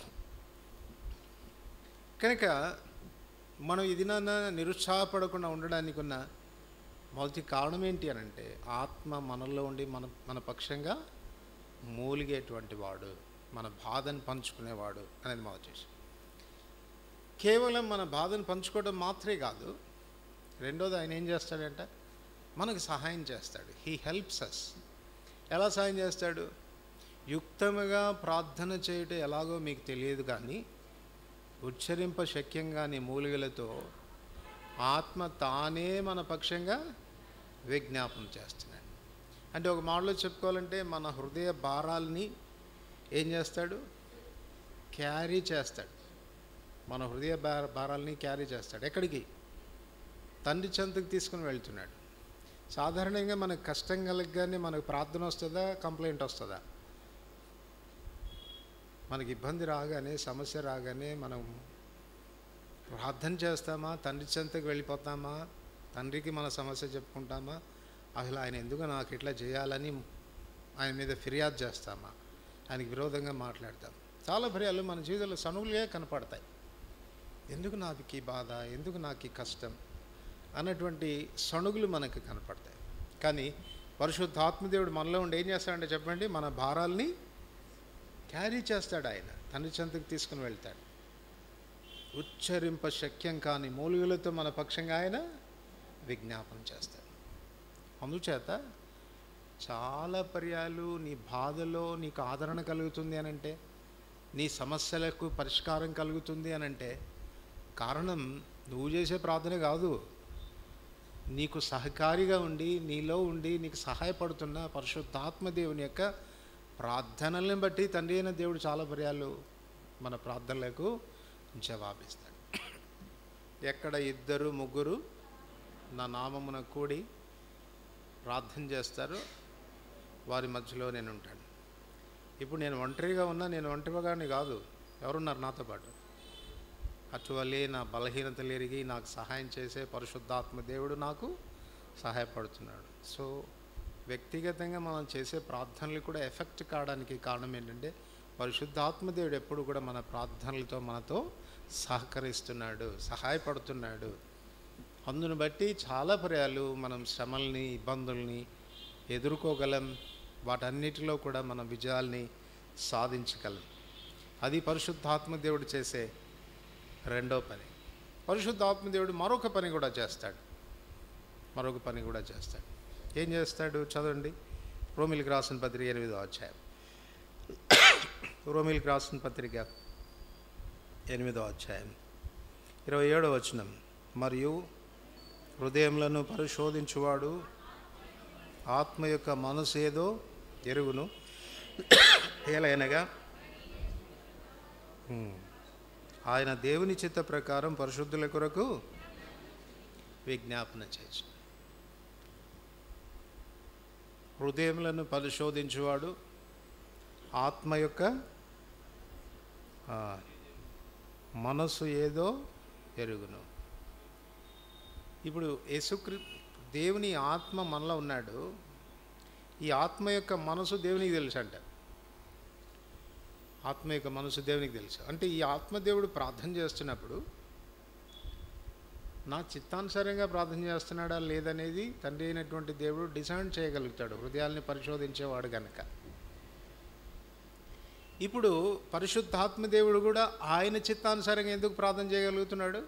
S1: కనుక మనం ఇది నాన్న నిరుత్సాహపడకుండా ఉండడానికి ఉన్న మొదటి కారణం ఏంటి అని అంటే ఆత్మ మనలో ఉండి మన మన పక్షంగా మూలిగేటువంటి వాడు మన బాధను పంచుకునేవాడు అనేది మొదటి విషయం కేవలం మన బాధను పంచుకోవడం మాత్రమే కాదు రెండోది ఆయన ఏం చేస్తాడంటే మనకు సహాయం చేస్తాడు హీ హెల్ప్స్ అస్ ఎలా సహాయం చేస్తాడు యుక్తముగా ప్రార్థన చేయటం ఎలాగో మీకు తెలియదు కానీ ఉచ్చరింప శక్యంగాని మూలికలతో ఆత్మ తానే మన పక్షంగా విజ్ఞాపన చేస్తున్నాడు అంటే ఒక మాటలో చెప్పుకోవాలంటే మన హృదయ భారాల్ని ఏం చేస్తాడు క్యారీ చేస్తాడు మన హృదయ భార భారాల్ని క్యారీ చేస్తాడు ఎక్కడికి తండ్రి చెంతకు తీసుకుని వెళ్తున్నాడు సాధారణంగా మనకు కష్టం కలగగానే మనకు ప్రార్థన వస్తుందా కంప్లైంట్ వస్తుందా మనకి ఇబ్బంది రాగానే సమస్య రాగానే మనం ప్రార్థన చేస్తామా తండ్రి చెంతకు వెళ్ళిపోతామా తండ్రికి మన సమస్య చెప్పుకుంటామా అసలు ఆయన ఎందుకు నాకు ఇట్లా చేయాలని ఆయన మీద ఫిర్యాదు చేస్తామా ఆయనకి విరోధంగా మాట్లాడతాం చాలా ఫిర్యాదులు మన జీవితంలో సనువులుగా కనపడతాయి ఎందుకు నాకు ఈ బాధ ఎందుకు నాకు ఈ కష్టం అన్నటువంటి సణుగులు మనకు కనపడతాయి కానీ పరిశుద్ధ ఆత్మదేవుడు మనలో ఉండి ఏం చేస్తాడంటే చెప్పండి మన భారాల్ని క్యారీ చేస్తాడు ఆయన తండ్రి చెంతకు తీసుకుని వెళ్తాడు ఉచ్చరింప శక్యం కాని మూలుగులతో మన పక్షంగా ఆయన విజ్ఞాపన చేస్తాడు అందుచేత చాలా పర్యాలు నీ బాధలో నీకు ఆదరణ కలుగుతుంది అని అంటే నీ సమస్యలకు పరిష్కారం కలుగుతుంది అని అంటే కారణం నువ్వు చేసే ప్రార్థన కాదు నీకు సహకారిగా ఉండి నీలో ఉండి నీకు సహాయపడుతున్న పరిశుద్ధాత్మ దేవుని యొక్క ప్రార్థనల్ని బట్టి తండ్రి అయిన దేవుడు చాలా పర్యాలు మన ప్రార్థనలకు జవాబిస్తాడు ఎక్కడ ఇద్దరు ముగ్గురు నా నామమున కూడి ప్రార్థన చేస్తారు వారి మధ్యలో నేను ఉంటాను ఇప్పుడు నేను ఒంటరిగా ఉన్నా నేను ఒంటరిగాని కాదు ఎవరున్నారు నాతో పాటు అటువలే నా బలహీనతలు ఎరిగి నాకు సహాయం చేసే పరిశుద్ధాత్మ దేవుడు నాకు సహాయపడుతున్నాడు సో వ్యక్తిగతంగా మనం చేసే ప్రార్థనలు కూడా ఎఫెక్ట్ కావడానికి కారణం ఏంటంటే పరిశుద్ధాత్మ దేవుడు ఎప్పుడు కూడా మన ప్రార్థనలతో మనతో సహకరిస్తున్నాడు సహాయపడుతున్నాడు అందును బట్టి చాలా పర్యాలు మనం శ్రమల్ని ఇబ్బందుల్ని ఎదుర్కోగలం వాటన్నిటిలో కూడా మనం విజయాల్ని సాధించగలం అది పరిశుద్ధాత్మ దేవుడు చేసే రెండో పని పరిశుద్ధాత్మ దేవుడు మరొక పని కూడా చేస్తాడు మరొక పని కూడా చేస్తాడు ఏం చేస్తాడు చదవండి రోమిల్కి రాసిన పత్రిక ఎనిమిదో అధ్యాయం రోమిల్కి రాసిన పత్రిక ఎనిమిదో అధ్యాయం ఇరవై ఏడో వచనం మరియు హృదయములను పరిశోధించువాడు ఆత్మ యొక్క మనసు ఏదో ఎరుగును ఏలైనగా హ్మ్. ఆయన దేవుని చిత్త ప్రకారం పరిశుద్ధుల కొరకు విజ్ఞాపన చేసి హృదయములను పరిశోధించువాడు ఆత్మ యొక్క ఆ, మనసు ఏదో ఎరుగును ఇప్పుడు యేసుక్రీ దేవుని ఆత్మ మనలో ఉన్నాడు ఈ ఆత్మ యొక్క మనసు దేవునికి తెలుసు అంట ఆత్మ యొక్క మనసు దేవునికి తెలుసు అంటే ఈ ఆత్మదేవుడు ప్రార్థన చేస్తున్నప్పుడు నా చిత్తానుసారంగా ప్రార్థన చేస్తున్నాడా లేదనేది తండ్రి అయినటువంటి దేవుడు డిసైడ్ చేయగలుగుతాడు హృదయాల్ని పరిశోధించేవాడు గనక ఇప్పుడు పరిశుద్ధాత్మ దేవుడు కూడా ఆయన చిత్తానుసారంగా ఎందుకు ప్రార్థన చేయగలుగుతున్నాడు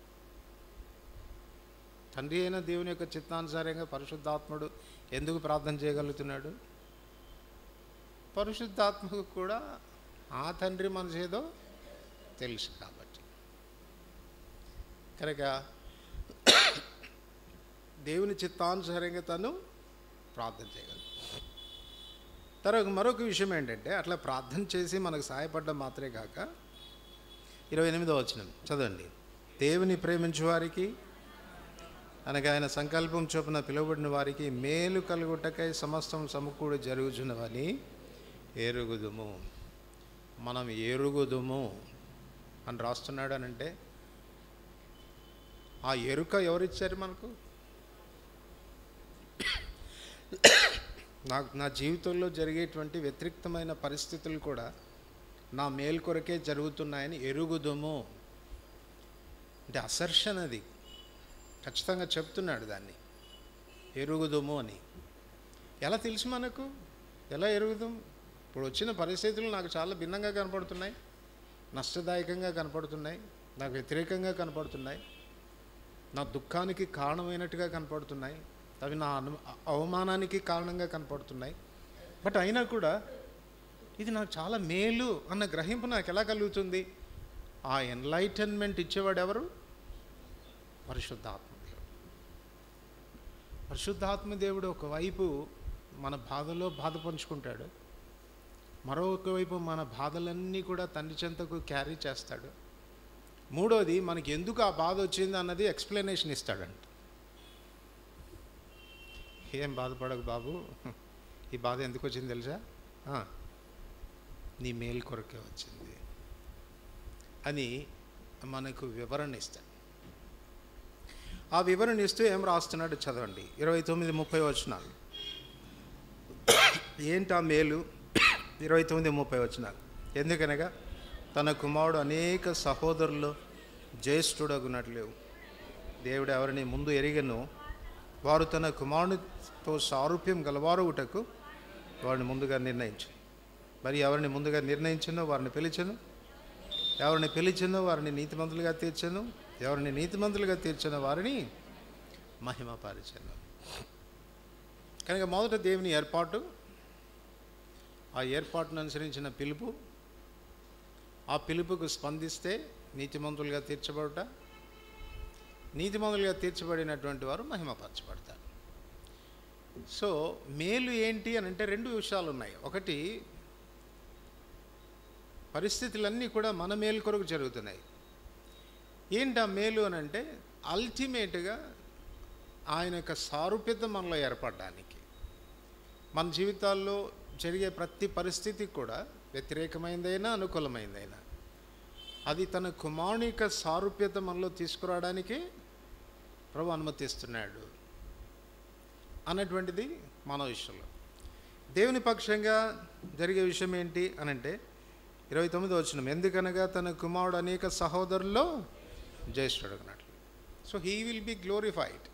S1: తండ్రి అయిన దేవుని యొక్క చిత్తానుసారంగా పరిశుద్ధాత్ముడు ఎందుకు ప్రార్థన చేయగలుగుతున్నాడు పరిశుద్ధాత్మకు కూడా ఆ తండ్రి మనసు ఏదో తెలుసు కాబట్టి కనుక దేవుని చిత్తానుసారంగా తను ప్రార్థన చేయగలడు తర్వాత మరొక విషయం ఏంటంటే అట్లా ప్రార్థన చేసి మనకు సహాయపడడం మాత్రమే కాక ఇరవై ఎనిమిదో వచనం చదవండి దేవుని ప్రేమించు వారికి అనగా ఆయన సంకల్పం చొప్పున పిలువబడిన వారికి మేలు కలుగుటకై సమస్తం సమకూడి జరుగుచున్నవని ఎరుగుదుము మనం ఎరుగుదుము అని రాస్తున్నాడు అని అంటే ఆ ఎరుక ఎవరిచ్చారు మనకు నాకు నా జీవితంలో జరిగేటువంటి వ్యతిరిక్తమైన పరిస్థితులు కూడా నా మేలు కొరకే జరుగుతున్నాయని ఎరుగుదుము అంటే అసర్షన్ అది ఖచ్చితంగా చెప్తున్నాడు దాన్ని ఎరుగుదుము అని ఎలా తెలుసు మనకు ఎలా ఎరుగుదాం ఇప్పుడు వచ్చిన పరిస్థితులు నాకు చాలా భిన్నంగా కనపడుతున్నాయి నష్టదాయకంగా కనపడుతున్నాయి నాకు వ్యతిరేకంగా కనపడుతున్నాయి నా దుఃఖానికి కారణమైనట్టుగా కనపడుతున్నాయి అవి నా అను అవమానానికి కారణంగా కనపడుతున్నాయి బట్ అయినా కూడా ఇది నాకు చాలా మేలు అన్న గ్రహింపు నాకు ఎలా కలుగుతుంది ఆ ఎన్లైటన్మెంట్ ఇచ్చేవాడు ఎవరు పరిశుద్ధాత్మదేవుడు పరిశుద్ధాత్మదేవుడు ఒకవైపు మన బాధలో బాధ పంచుకుంటాడు మరొక వైపు మన బాధలన్నీ కూడా తండ్రి చెంతకు క్యారీ చేస్తాడు మూడోది మనకి ఎందుకు ఆ బాధ వచ్చింది అన్నది ఎక్స్ప్లెనేషన్ ఇస్తాడంట ఏం బాధపడకు బాబు ఈ బాధ ఎందుకు వచ్చింది తెలుసా "ఆ, నీ మేలు కొరకే వచ్చింది అని మనకు వివరణ ఇస్తాడు ఆ వివరణ ఇస్తూ ఏం రాస్తున్నాడు చదవండి ఇరవై తొమ్మిది ముప్పై వచనాలు ఏంటి ఆ మేలు ఇరవై తొమ్మిది ముప్పై వచనాలు ఎందుకనగా తన కుమారుడు అనేక సహోదరులు జ్యేష్ఠుడగునట్లు దేవుడు ఎవరిని ముందు ఎరిగను వారు తన కుమారునితో సారూప్యం గలవారుటకు వారిని ముందుగా నిర్ణయించు మరి ఎవరిని ముందుగా నిర్ణయించను వారిని పిలిచను ఎవరిని పిలిచను వారిని నీతిమంతులుగా తీర్చను ఎవరిని నీతిమంతులుగా తీర్చిన వారిని మహిమపరిచను కనుక మొదట దేవుని ఏర్పాటు ఆ ఏర్పాటును అనుసరించిన పిలుపు ఆ పిలుపుకు స్పందిస్తే నీతిమంతులుగా తీర్చబడుట నీతిమంతులుగా తీర్చబడినటువంటి వారు మహిమపరచబడతారు సో మేలు ఏంటి అని అంటే రెండు విషయాలు ఉన్నాయి ఒకటి పరిస్థితులన్నీ కూడా మన మేలు కొరకు జరుగుతున్నాయి ఏంటి ఆ మేలు అని అంటే అల్టిమేట్గా ఆయన యొక్క సారూప్యత మనలో ఏర్పడడానికి మన జీవితాల్లో జరిగే ప్రతి పరిస్థితి కూడా వ్యతిరేకమైందైనా అనుకూలమైందైనా అది తన కుమారుని యొక్క సారూప్యత మనలో తీసుకురావడానికి ప్రభు అనుమతిస్తున్నాడు అన్నటువంటిది మన విషయంలో దేవుని పక్షంగా జరిగే విషయం ఏంటి అనంటే ఇరవై తొమ్మిది వచ్చిన ఎందుకనగా తన కుమారుడు అనేక సహోదరుల్లో జ్యేష్ఠుడు అన్నట్లు so he will be glorified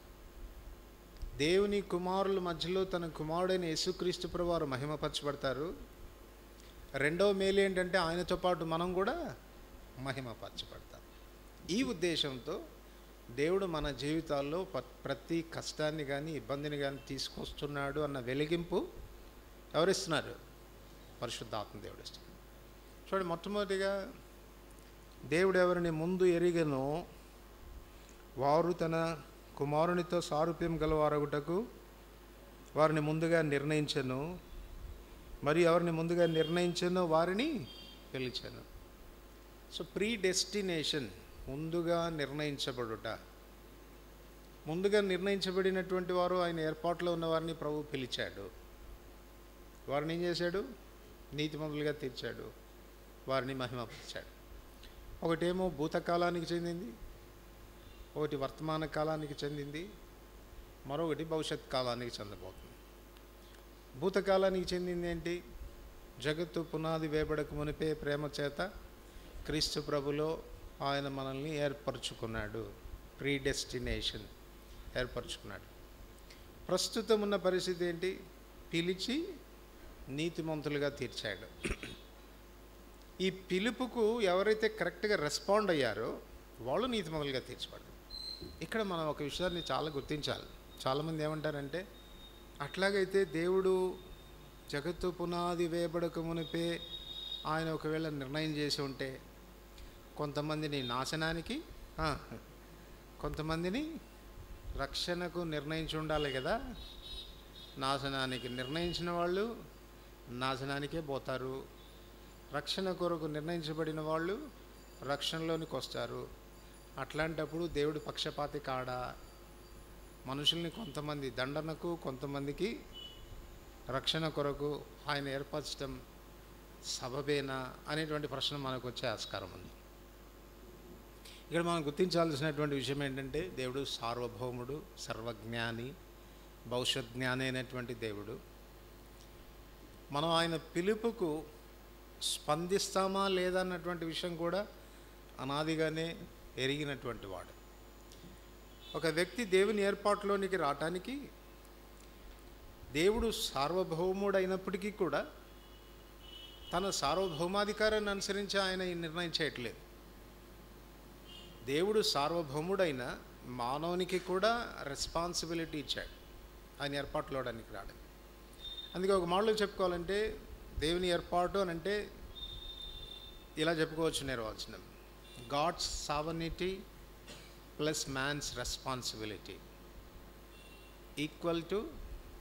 S1: దేవుని కుమారుల మధ్యలో తన కుమారుడైన యేసుక్రీస్తు ప్రభు వారు మహిమపరచబడతారు రెండవ మేలు ఏంటంటే ఆయనతో పాటు మనం కూడా మహిమపరచబడతాం ఈ ఉద్దేశంతో దేవుడు మన జీవితాల్లో ప- ప్రతి కష్టాన్ని కానీ ఇబ్బందిని కానీ తీసుకొస్తున్నాడు అన్న వెలిగింపు ఎవరిస్తున్నారు పరిశుద్ధాత్మ దేవుడు ఇస్తున్నారు చూడండి మొట్టమొదటిగా దేవుడు ఎవరిని ముందు ఎరిగనో వారు తన కుమారునితో సారూప్యం గలవారగుటకు వారిని ముందుగా నిర్ణయించను మరియు ఎవరిని ముందుగా నిర్ణయించనో వారిని పిలిచాను సో ప్రీ డెస్టినేషన్ ముందుగా నిర్ణయించబడుట ముందుగా నిర్ణయించబడినటువంటి వారు ఆయన ఏర్పాట్లో ఉన్న వారిని ప్రభు పిలిచాడు వారిని ఏం చేశాడు నీతిమంతులుగా తీర్చాడు వారిని మహిమపరిచాడు ఒకటేమో భూతకాలానికి చెందింది ఒకటి వర్తమాన కాలానికి చెందింది మరొకటి భవిష్యత్ కాలానికి చెందబోతుంది భూతకాలానికి చెందింది ఏంటి జగత్తు పునాది వేబడకు మునిపే ప్రేమ చేత క్రీస్తు ప్రభులో ఆయన మనల్ని ఏర్పరచుకున్నాడు ప్రీ డెస్టినేషన్ ఏర్పరచుకున్నాడు ప్రస్తుతం ఉన్న పరిస్థితి ఏంటి పిలిచి నీతిమంతులుగా తీర్చాడు ఈ పిలుపుకు ఎవరైతే కరెక్ట్గా రెస్పాండ్ అయ్యారో వాళ్ళు నీతిమంతులుగా తీర్చబడ్డారు ఇక్కడ మనం ఒక విషయాన్ని చాలా గుర్తించాలి చాలామంది ఏమంటారంటే అట్లాగైతే దేవుడు జగత్తు పునాది వేయబడక మునిపే ఆయన ఒకవేళ నిర్ణయం చేసి ఉంటే కొంతమందిని నాశనానికి ఆ, కొంతమందిని రక్షణకు నిర్ణయించి ఉండాలి కదా నాశనానికి నిర్ణయించిన వాళ్ళు నాశనానికే పోతారు రక్షణ కొరకు నిర్ణయించబడిన వాళ్ళు రక్షణలోనికి వస్తారు అట్లాంటప్పుడు దేవుడు పక్షపాతి కాడా మనుషుల్ని కొంతమంది దండనకు కొంతమందికి రక్షణ కొరకు ఆయన ఏర్పరచడం సబబేనా అనేటువంటి ప్రశ్న మనకు వచ్చే ఆస్కారం ఉంది ఇక్కడ మనం గుర్తించాల్సినటువంటి విషయం ఏంటంటే దేవుడు సార్వభౌముడు సర్వజ్ఞాని భవిష్యత్ జ్ఞాని అయినటువంటి దేవుడు మనం ఆయన పిలుపుకు స్పందిస్తామా లేదా అన్నటువంటి విషయం కూడా అనాదిగానే ఎరిగినటువంటి వాడు ఒక వ్యక్తి దేవుని ఏర్పాటులోనికి రావటానికి దేవుడు సార్వభౌముడు అయినప్పటికీ కూడా తన సార్వభౌమాధికారాన్ని అనుసరించి ఆయన ఈ నిర్ణయం చేయట్లేదు దేవుడు సార్వభౌముడైన మానవునికి కూడా రెస్పాన్సిబిలిటీ ఇచ్చాడు ఆయన ఏర్పాటులోడానికి రావడానికి అందుకే ఒక మాటలో చెప్పుకోవాలంటే దేవుని ఏర్పాటు అని అంటే ఇలా చెప్పుకోవచ్చు నిర్వచనం God's sovereignty plus man's responsibility equal to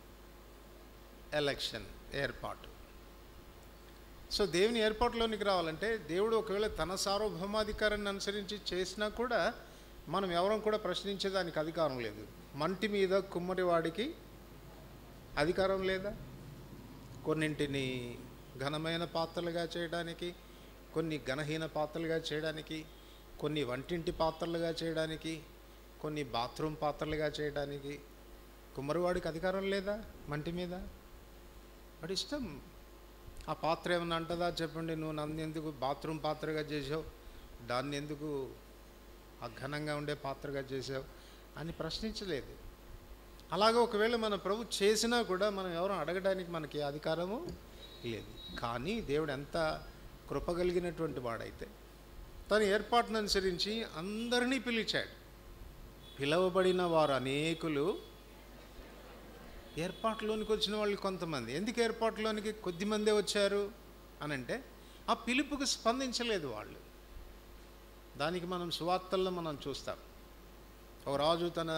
S1: election ఏర్పాటు సో దేవుని ఏర్పాటులోనికి రావాలంటే దేవుడు ఒకవేళ తన సార్వభౌమాధికారాన్ని అనుసరించి చేసినా కూడా మనం ఎవరం కూడా ప్రశ్నించే దానికి అధికారం లేదు మంటి మీద కుమ్మరివాడికి అధికారం లేదా కొన్నింటిని ఘనమైన పాత్రలుగా చేయడానికి కొన్ని ఘనహీన పాత్రలుగా చేయడానికి కొన్ని వంటింటి పాత్రలుగా చేయడానికి కొన్ని బాత్రూమ్ పాత్రలుగా చేయడానికి కుమ్మరివాడికి అధికారం లేదా మంటి మీద వాడి ఇష్టం ఆ పాత్ర ఏమన్నా అంటదా చెప్పండి నువ్వు నన్ను ఎందుకు బాత్రూమ్ పాత్రగా చేసావు దాన్ని ఎందుకు ఆ ఘనంగా ఉండే పాత్రగా చేసావు అని ప్రశ్నించలేదు అలాగే ఒకవేళ మన ప్రభు చేసినా కూడా మనం ఎవరు అడగడానికి మనకి అధికారము లేదు కానీ దేవుడు ఎంత కృపగలిగినటువంటి వాడైతే తన ఏర్పాటును అనుసరించి అందరినీ పిలిచాడు పిలవబడిన వారు అనేకులు ఏర్పాటులోనికి వచ్చిన వాళ్ళు కొంతమంది ఎందుకు ఏర్పాటులోనికి కొద్దిమందే వచ్చారు అని అంటే ఆ పిలుపుకు స్పందించలేదు వాళ్ళు దానికి మనం సువార్తల్లో మనం చూస్తాం ఒక రాజు తన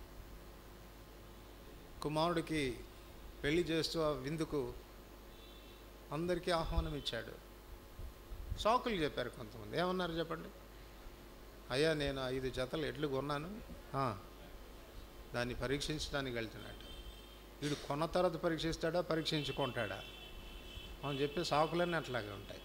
S1: కుమారుడికి పెళ్లి చేస్తూ ఆ విందుకు అందరికీ ఆహ్వానం ఇచ్చాడు సాకులు చెప్పారు కొంతమంది ఏమన్నారు చెప్పండి అయ్యా నేను ఐదు జతలు ఎడ్లు కొన్నాను "ఆ, దాన్ని పరీక్షించడానికి వెళ్తున్నాడు వీడు కొన్న తర్వాత పరీక్షిస్తాడా పరీక్షించుకుంటాడా మనం చెప్పే సాకులన్నీ అట్లాగే ఉంటాయి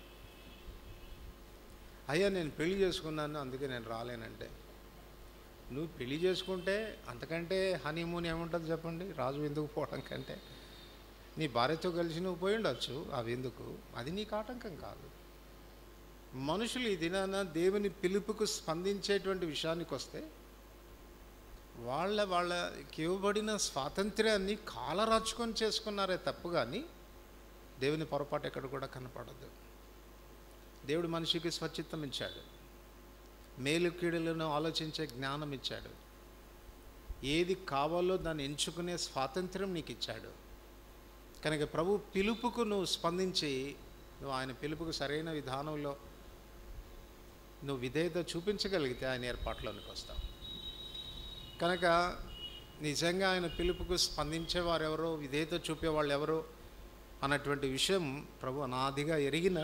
S1: అయ్యా నేను పెళ్లి చేసుకున్నాను అందుకే నేను రాలేనంటే నువ్వు పెళ్లి చేసుకుంటే అంతకంటే హనీమూన్ ఏముంటుంది చెప్పండి రాజు ఎందుకు పోవడం కంటే నీ భార్యతో కలిసి నువ్వు పోయి ఉండొచ్చు ఆ విందుకు అది నీకు ఆటంకం కాదు మనుషులు ఈ దినాన దేవుని పిలుపుకు స్పందించేటువంటి విషయానికి వస్తే వాళ్ళ వాళ్ళకి ఇవ్వబడిన స్వాతంత్ర్యాన్ని కాలరాచుకొని చేసుకున్నారే తప్పు కానీ దేవుని పొరపాటు ఎక్కడ కూడా కనపడదు దేవుడు మనిషికి స్వచ్ఛిత్తం ఇచ్చాడు మేలు కీడులను ఆలోచించే జ్ఞానం ఇచ్చాడు ఏది కావాలో దాన్ని ఎంచుకునే స్వాతంత్ర్యం నీకు ఇచ్చాడు కనుక ప్రభు పిలుపుకు నువ్వు స్పందించి నువ్వు ఆయన పిలుపుకు సరైన విధానంలో నువ్వు విధేయత చూపించగలిగితే ఆయన ఏర్పాట్లోనికి వస్తావు కనుక నిజంగా ఆయన పిలుపుకు స్పందించేవారు ఎవరో విధేయత చూపేవాళ్ళు ఎవరో అన్నటువంటి విషయం ప్రభు అనాదిగా ఎరిగిన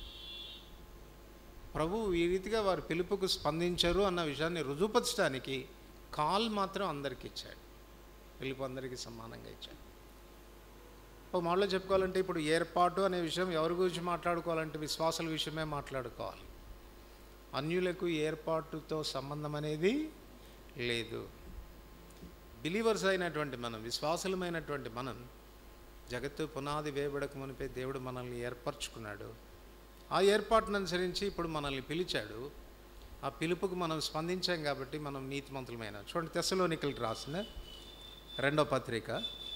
S1: ప్రభు ఈ రీతిగా వారి పిలుపుకు స్పందించరు అన్న విషయాన్ని రుజుపరచడానికి కాల్ మాత్రం అందరికీ ఇచ్చాడు పిలుపు అందరికీ సమానంగా ఇచ్చాడు ఒక మాటలో చెప్పుకోవాలంటే ఇప్పుడు ఏర్పాటు అనే విషయం ఎవరి గురించి మాట్లాడుకోవాలంటే విశ్వాసాల విషయమే మాట్లాడుకోవాలి అన్యులకు ఏర్పాటుతో సంబంధం అనేది లేదు బిలీవర్స్ అయినటువంటి మనం విశ్వాసులమైనటువంటి మనం జగత్తు పునాది వేయబడక మునిపే దేవుడు మనల్ని ఏర్పరచుకున్నాడు ఆ ఏర్పాటును అనుసరించి ఇప్పుడు మనల్ని పిలిచాడు ఆ పిలుపుకు మనం స్పందించాం కాబట్టి మనం నీతిమంతులమైన చూడండి తెస్సలోనికలకి రాసిన రెండో పత్రిక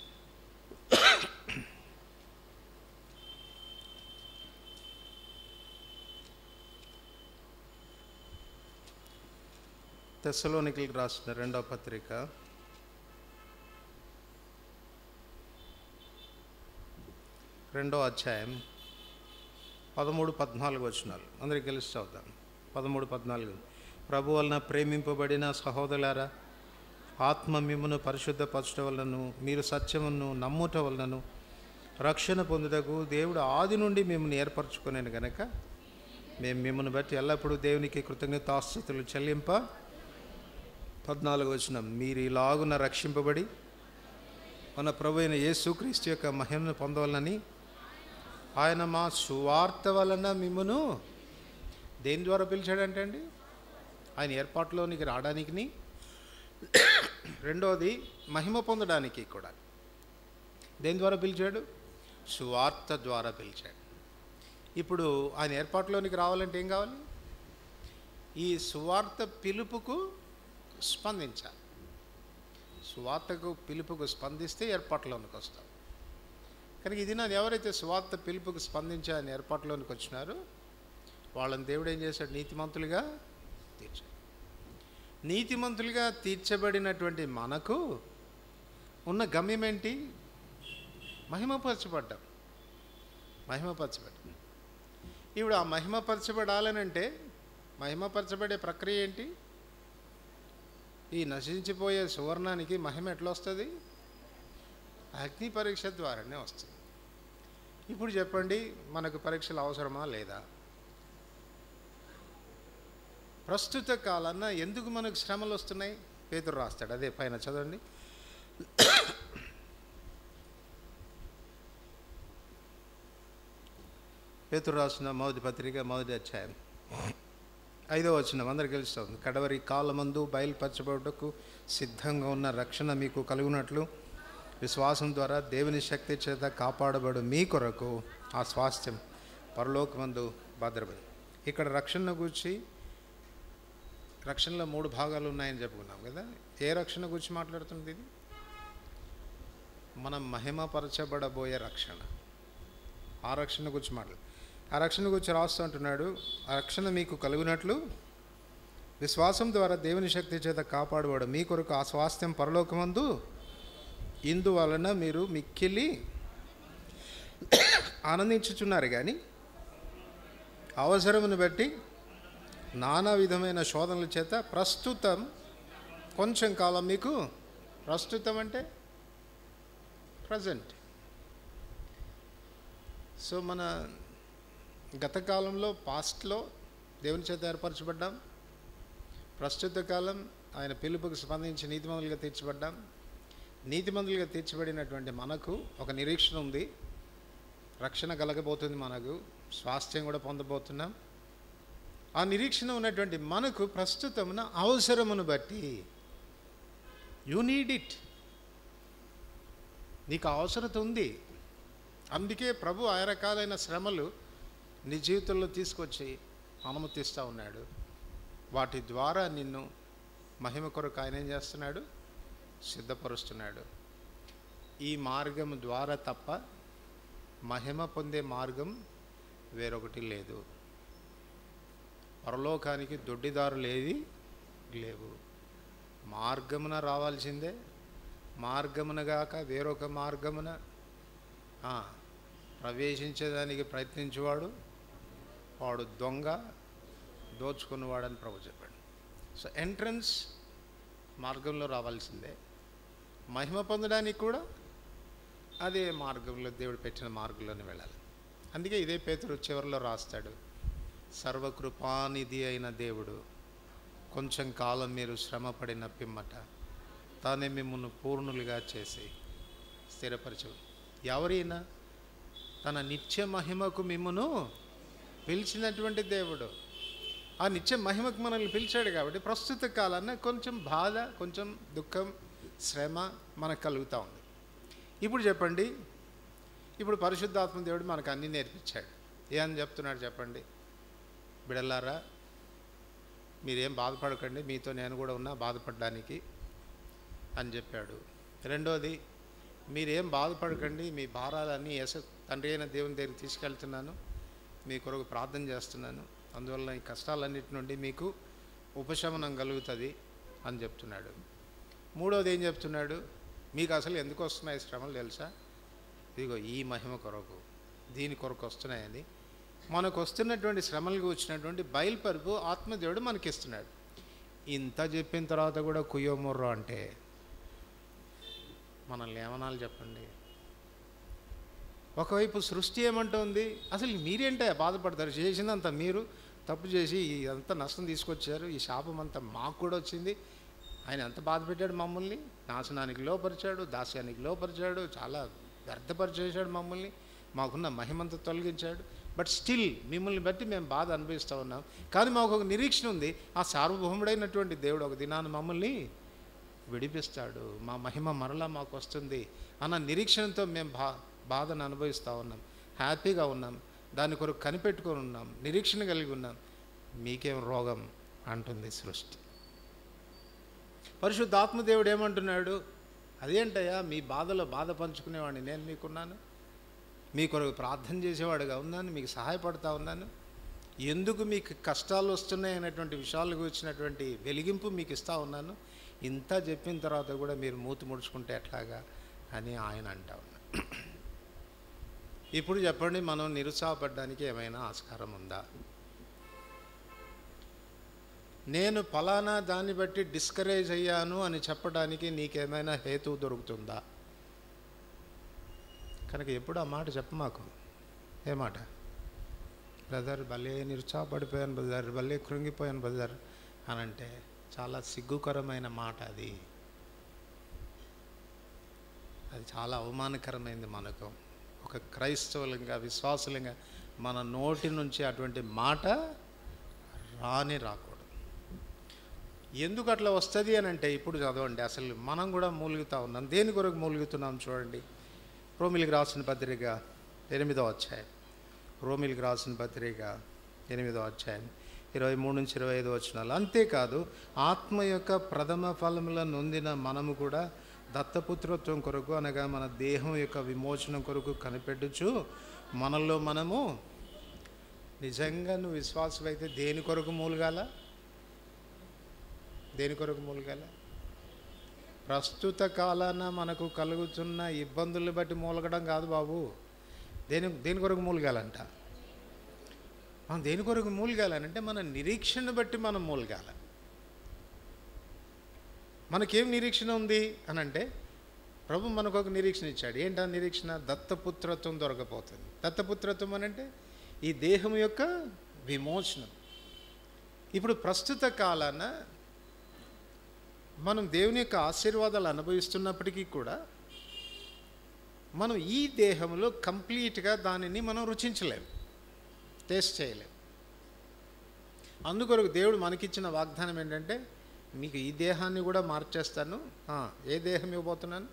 S1: తెస్సలోనికలకి రాసిన రెండో పత్రిక రెండో అధ్యాయం పదమూడు పద్నాలుగు వచనాలు అందరికి కలిసి చదువుతాం పదమూడు పద్నాలుగు ప్రభు వలన ప్రేమింపబడిన సహోదరులారా ఆత్మ మిమ్మును పరిశుద్ధపరచడం వలనను మీరు సత్యమును నమ్ముట వలనను రక్షణ పొందుటకు దేవుడు ఆది నుండి మిమ్మల్ని ఏర్పరచుకునేను గనక మేము మిమ్మల్ని బట్టి ఎల్లప్పుడూ దేవునికి కృతజ్ఞతాస్తుతులు చెల్లింప పద్నాలుగు వచనం మీరు ఇలాగున రక్షింపబడి మన ప్రభు అయిన యేసుక్రీస్తు యొక్క మహిమను పొందవలనని ఆయన మా సువార్త వలన మిమ్మను దేని ద్వారా పిలిచాడంటే అండి ఆయన ఏర్పాటులోనికి రావడానికి రెండోది మహిమ పొందడానికి కూడా దేని ద్వారా పిలిచాడు సువార్త ద్వారా పిలిచాడు ఇప్పుడు ఆయన ఏర్పాటులోనికి రావాలంటే ఏం కావాలి ఈ సువార్త పిలుపుకు స్పందించాలి సువార్తకు పిలుపుకు స్పందిస్తే ఏర్పాటులోనికి వస్తాం కనుక ఇది నాది ఎవరైతే సువార్త పిలుపుకు స్పందించి ఆయన ఏర్పాటులోనికి వచ్చినారో వాళ్ళని దేవుడు ఏం చేశాడు నీతిమంతులుగా తీర్చాడు నీతిమంతులుగా తీర్చబడినటువంటి మనకు ఉన్న గమ్యం ఏంటి మహిమపరచబడ్డాం మహిమపరచబడ్డాం ఇప్పుడు ఆ మహిమపరచబడాలనంటే మహిమపరచబడే ప్రక్రియ ఏంటి ఈ నశించిపోయే సువర్ణానికి మహిమ ఎట్లా వస్తుంది అగ్ని పరీక్ష ద్వారానే వస్తుంది ఇప్పుడు చెప్పండి మనకు పరీక్షలు అవసరమా లేదా ప్రస్తుత కాలాన ఎందుకు మనకు శ్రమలు వస్తున్నాయి పేతురు రాస్తాడు అదే పైన చదవండి పేతురు రాసిన మొదటి పత్రిక మొదటి అధ్యాయం ఐదో వచ్చిన అందరికి తెలుస్తుంది కడవరి కాలమందు బయలుపరచబడుటకు సిద్ధంగా ఉన్న రక్షణ మీకు కలుగునట్లు విశ్వాసం ద్వారా దేవుని శక్తి చేత కాపాడబడు మీ కొరకు ఆ స్వాస్థ్యం పరలోకమందు భద్రపడి ఇక్కడ రక్షణ గురించి రక్షణలో మూడు భాగాలు ఉన్నాయని చెప్పుకున్నాం కదా ఏ రక్షణ గురించి మాట్లాడుతుంది ఇది మనం మహిమపరచబడబోయే రక్షణ ఆ రక్షణ గురించి మాట్లాడు ఆ రక్షణ గురించి రాస్తూ అంటున్నాడు ఆ రక్షణ మీకు కలుగునట్లు విశ్వాసం ద్వారా దేవుని శక్తి చేత కాపాడువాడు మీ కొరకు ఆ స్వాస్థ్యం పరలోకమందు ఇందువలన మీరు మిక్కిలి ఆనందించుచున్నారు కానీ అవసరమును బట్టి నానా విధమైన శోధనల చేత ప్రస్తుతం కొంచెం కాలం మీకు ప్రస్తుతం అంటే ప్రజెంట్ సో మన గత కాలంలో పాస్ట్లో దేవుని చేత ఏర్పరచబడ్డాం ప్రస్తుత కాలం ఆయన పిలుపుకు స్పందించి నీతిమంతులుగా తీర్చబడ్డాం నీతిమంతులుగా తీర్చబడినటువంటి మనకు ఒక నిరీక్షణ ఉంది రక్షణ కలగబోతుంది మనకు స్వాస్థ్యం కూడా పొందబోతున్నాం ఆ నిరీక్షణ ఉన్నటువంటి మనకు ప్రస్తుతమున అవసరమును బట్టి యు నీడ్ ఇట్ నీకు అవసరత ఉంది అందుకే ప్రభు ఆ రకాలైన శ్రమలు నీ జీవితంలో తీసుకొచ్చి అనుమతిస్తూ ఉన్నాడు వాటి ద్వారా నిన్ను మహిమ కొరకు ఆయన ఏం చేస్తున్నాడు సిద్ధపరుస్తున్నాడు ఈ మార్గం ద్వారా తప్ప మహిమ పొందే మార్గం వేరొకటి లేదు పరలోకానికి దొడ్డిదారులు ఏవి లేవు మార్గమున రావాల్సిందే మార్గమున గాక వేరొక మార్గమున ఆ, ప్రవేశించేదానికి ప్రయత్నించేవాడు వాడు దొంగ దోచుకున్నవాడని ప్రభు చెప్పాడు సో ఎంట్రన్స్ మార్గంలో రావాల్సిందే మహిమ పొందడానికి కూడా అదే మార్గంలో దేవుడు పెట్టిన మార్గంలోనే వెళ్ళాలి అందుకే ఇదే పేతురు చివరిలో రాస్తాడు సర్వకృపానిధి అయిన దేవుడు కొంచెం కాలం మీరు శ్రమపడిన పిమ్మట తానే మిమ్మల్ని పూర్ణులుగా చేసి స్థిరపరచు ఎవరైనా తన నిత్య మహిమకు మిమ్మును పిలిచినటువంటి దేవుడు ఆ నిత్య మహిమకు మనల్ని పిలిచాడు కాబట్టి ప్రస్తుత కాలాన కొంచెం బాధ కొంచెం దుఃఖం శ్రమ మనకు కలుగుతూ ఉంది ఇప్పుడు చెప్పండి ఇప్పుడు పరిశుద్ధాత్మ దేవుడు మనకు అన్నీ నేర్పించాడు ఏమని చెప్తున్నాడు చెప్పండి బిడల్లారా మీరేం బాధపడకండి మీతో నేను కూడా ఉన్నా బాధపడడానికి అని చెప్పాడు రెండోది మీరేం బాధపడకండి మీ భారాలన్నీ ఎస తండ్రి అయిన దేవుని దగ్గరికి తీసుకెళ్తున్నాను మీ కొరకు ప్రార్థన చేస్తున్నాను అందువల్ల ఈ కష్టాలన్నిటి నుండి మీకు ఉపశమనం కలుగుతుంది అని చెప్తున్నాడు మూడోది ఏం చెప్తున్నాడు మీకు అసలు ఎందుకు వస్తున్నాయి శ్రమలు తెలుసా ఇదిగో ఈ మహిమ కొరకు దీని కొరకు వస్తున్నాయని మనకు వస్తున్నటువంటి శ్రమలకు వచ్చినటువంటి బయలుపరుపు ఆత్మదేవుడు మనకి ఇస్తున్నాడు ఇంత చెప్పిన తర్వాత కూడా కుయ్యోముర్రో అంటే మనల్ని ఏమనాలి చెప్పండి ఒకవైపు సృష్టి ఏమంటుంది అసలు మీరేంటే బాధపడతారు చేసిందంతా మీరు తప్పు చేసి అంత నష్టం తీసుకొచ్చారు ఈ శాపం అంతా మాకు కూడా వచ్చింది ఆయన ఎంత బాధ పెట్టాడు మమ్మల్ని నాశనానికి లోపరిచాడు దాస్యానికి లోపరిచాడు చాలా వ్యర్థపరిచేశాడు మమ్మల్ని మాకున్న మహిమంతా తొలగించాడు బట్ స్టిల్ మిమ్మల్ని బట్టి మేము బాధ అనుభవిస్తూ ఉన్నాం కానీ మాకు ఒక నిరీక్షణ ఉంది ఆ సార్వభౌముడైనటువంటి దేవుడు ఒక దినాన్ని మమ్మల్ని విడిపిస్తాడు మా మహిమ మరలా మాకు వస్తుంది అన్న నిరీక్షణతో మేము బా బాధను అనుభవిస్తూ ఉన్నాం హ్యాపీగా ఉన్నాం దాని కొరకు కనిపెట్టుకొని ఉన్నాం నిరీక్షణ కలిగి ఉన్నాం మీకేం రోగం అంటుంది సృష్టి పరిశుద్ధాత్మదేవుడు ఏమంటున్నాడు అదేంటయ్యా మీ బాధలో బాధ పంచుకునేవాడిని నేను మీకున్నాను మీ కొరకు ప్రార్థన చేసేవాడుగా ఉన్నాను మీకు సహాయపడతా ఉన్నాను ఎందుకు మీకు కష్టాలు వస్తున్నాయి అనేటువంటి విషయాలకు వచ్చినటువంటి వెలిగింపు మీకు ఇస్తా ఉన్నాను ఇంత చెప్పిన తర్వాత కూడా మీరు మూతి ముడుచుకుంటే ఎట్లాగా అని ఆయన అంటా ఉన్నాడు ఇప్పుడు చెప్పండి మనం నిరుత్సాహపడడానికి ఏమైనా ఆస్కారం ఉందా నేను ఫలానా దాన్ని బట్టి డిస్కరేజ్ అయ్యాను అని చెప్పడానికి నీకేమైనా హేతువు దొరుకుతుందా కనుక ఎప్పుడు ఆ మాట చెప్ప మాకు ఏ మాట బ్రదర్ భలే నిరుత్సాహపడిపోయాను బ్రదర్ భలే కృంగిపోయాను బ్రదర్ అని అంటే చాలా సిగ్గుకరమైన మాట అది అది చాలా అవమానకరమైంది మనకు ఒక క్రైస్తవులంగా విశ్వాసులంగా మన నోటి నుంచి అటువంటి మాట రాని రాకూడదు ఎందుకు అట్లా వస్తుంది అని అంటే ఇప్పుడు చదవండి అసలు మనం కూడా మూలుగుతా ఉన్నాం దేని కొరకు మూలుగుతున్నాం చూడండి రోమిలికి రాసిన పత్రిక ఎనిమిదో అధ్యాయం రోమిలికి రాసిన పత్రిక ఎనిమిదో అధ్యాయం ఇరవై మూడు నుంచి ఇరవై ఐదు వచ్చినాలు అంతేకాదు ఆత్మ యొక్క ప్రథమ ఫలముల నొందిన మనము కూడా దత్తపుత్రత్వం కొరకు అనగా మన దేహం యొక్క విమోచనం కొరకు కనిపెట్టుచు మనలో మనము నిజంగా నువ్వు విశ్వాసులైతే దేని కొరకు మూలగాల దేని కొరకు మూలగాల ప్రస్తుత కాలాన మనకు కలుగుతున్న ఇబ్బందుల్ని బట్టి మూలగడం కాదు బాబు దేని దేని కొరకు మూలగాలంట మనం దేని కొరకు మూలగాలనంటే మన నిరీక్షణ బట్టి మనం మూలగాల మనకేం నిరీక్షణ ఉంది అని అంటే ప్రభు మనకు ఒక నిరీక్షణ ఇచ్చాడు ఏంటా నిరీక్షణ దత్తపుత్రత్వం దొరకపోతుంది దత్తపుత్రత్వం అని అంటే ఈ దేహం యొక్క విమోచనం ఇప్పుడు ప్రస్తుత కాలాన మనం దేవుని యొక్క ఆశీర్వాదాలు అనుభవిస్తున్నప్పటికీ కూడా మనం ఈ దేహంలో కంప్లీట్గా దానిని మనం రుచించలేము టేస్ట్ చేయలేము అందుకొరకు దేవుడు మనకిచ్చిన వాగ్దానం ఏంటంటే మీకు ఈ దేహాన్ని కూడా మార్చేస్తాను ఆ, ఏ దేహం ఇవ్వబోతున్నాను